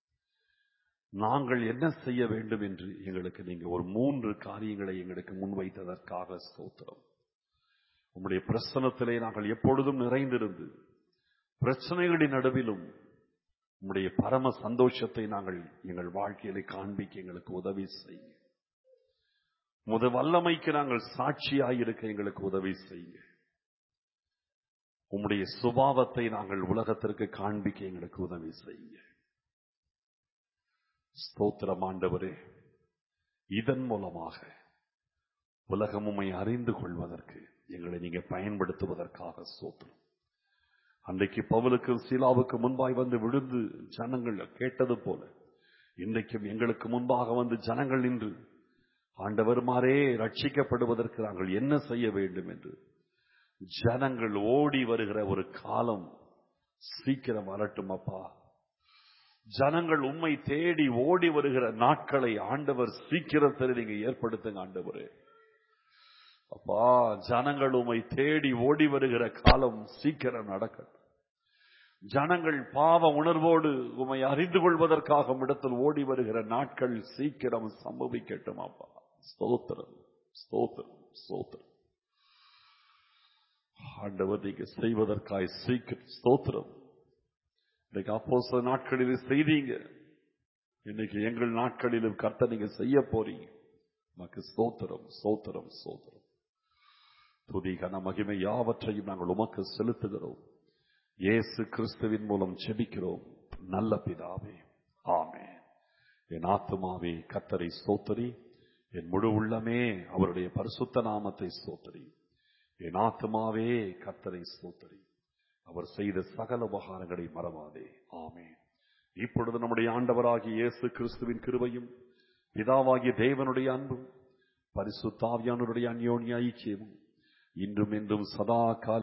நாங்கள் என்ன செய்ய வேண்டும் என்று எங்களுக்கு நீங்க ஒரு மூன்று காரியங்களை எங்களுக்கு முன்வைத்ததற்காக ஸ்தோத்திரம் உம்முடைய பிரசனத்திலே நாங்கள் எப்பொழுதும் நிறைந்திருந்து பிரச்சனைகளின் நடுவிலும் உம்முடைய பரம சந்தோஷத்தை நாங்கள் எங்கள் வாழ்க்கையிலே காண்பிக்க எங்களுக்கு உதவி செய்யுங்க முத வல்லமைக்கு நாங்கள் சாட்சியாய் இருக்க எங்களுக்கு உதவி செய்யுங்க உம்முடைய சுபாவத்தை நாங்கள் உலகத்திற்கு காண்பிக்க எங்களுக்கு உதவி செய்யுங்க ஸ்தோத்திரம் ஆண்டவரே இதன் மூலமாக உலகம் உம்மை அறிந்து கொள்வதற்கு எங்களை நீங்க பயன்படுத்துவதற்காக ஸ்தோத்திரம் அன்றைக்கு பவுலுக்கும் சீலாவுக்கு முன்பாய் வந்து விழுந்து ஜனங்கள் கேட்டது போல இன்றைக்கும் எங்களுக்கு முன்பாக வந்து ஜனங்கள் நின்று ஆண்டவர்மாரே ரட்சிக்கப்படுவதற்கு நாங்கள் என்ன செய்ய வேண்டும் என்று ஜனங்கள் ஓடி வருகிற ஒரு காலம் சீக்கிரம் வரட்டும் அப்பா ஜனங்கள் உண்மை தேடி ஓடி வருகிற நாட்களை ஆண்டவர் சீக்கிரத்தில் நீங்க ஏற்படுத்துங்க ஆண்டவரே அப்பா ஜனங்கள் உம்மை தேடி ஓடி வருகிற காலம் சீக்கிரம் நடக்கட்டும் ஜனங்கள் பாவ உணர்வோடு உம்மை அறிந்து கொள்வதற்காக இடத்தில் ஓடி வருகிற நாட்கள் சீக்கிரம் சம்பவிக்கட்டும் அப்பா ஸ்தோத்திரம் ஸ்தோத்திரம் ஸ்தோத்திரம் ஆண்டவர் நீங்க செய்வதற்காய் சீக்கிரம் ஸ்தோத்திரம் இன்னைக்கு அப்போ சில நாட்களில் செய்தீங்க இன்னைக்கு எங்கள் நாட்களிலும் கர்த்த நீங்க செய்ய போறீங்க நமக்கு ஸ்தோத்திரம் ஸ்தோத்திரம் ஸ்தோத்திரம் துதி கன மகிமை யாவற்றையும் நாங்கள் உமக்கு செலுத்துகிறோம் இயேசு கிறிஸ்துவின் மூலம் செபிக்கிறோம் நல்ல பிதாவே ஆமே என் ஆத்துமாவே கத்தரை ஸ்தோத்தரி என் முழு உள்ளமே அவருடைய பரிசுத்த நாமத்தை ஸ்தோத்தரி என் ஆத்துமாவே கத்தரை ஸ்தோத்தரி அவர் செய்த சகல உபகாரங்களை மறவாதே ஆமே இப்பொழுது நம்முடைய ஆண்டவராகிய இயேசு கிறிஸ்துவின் கிருபையும் பிதாவாகிய தேவனுடைய அன்பும் பரிசுத்தாவியானுடைய அந்யோன்ய ஐக்கியமும் இன்றும் என்றும் சதா கால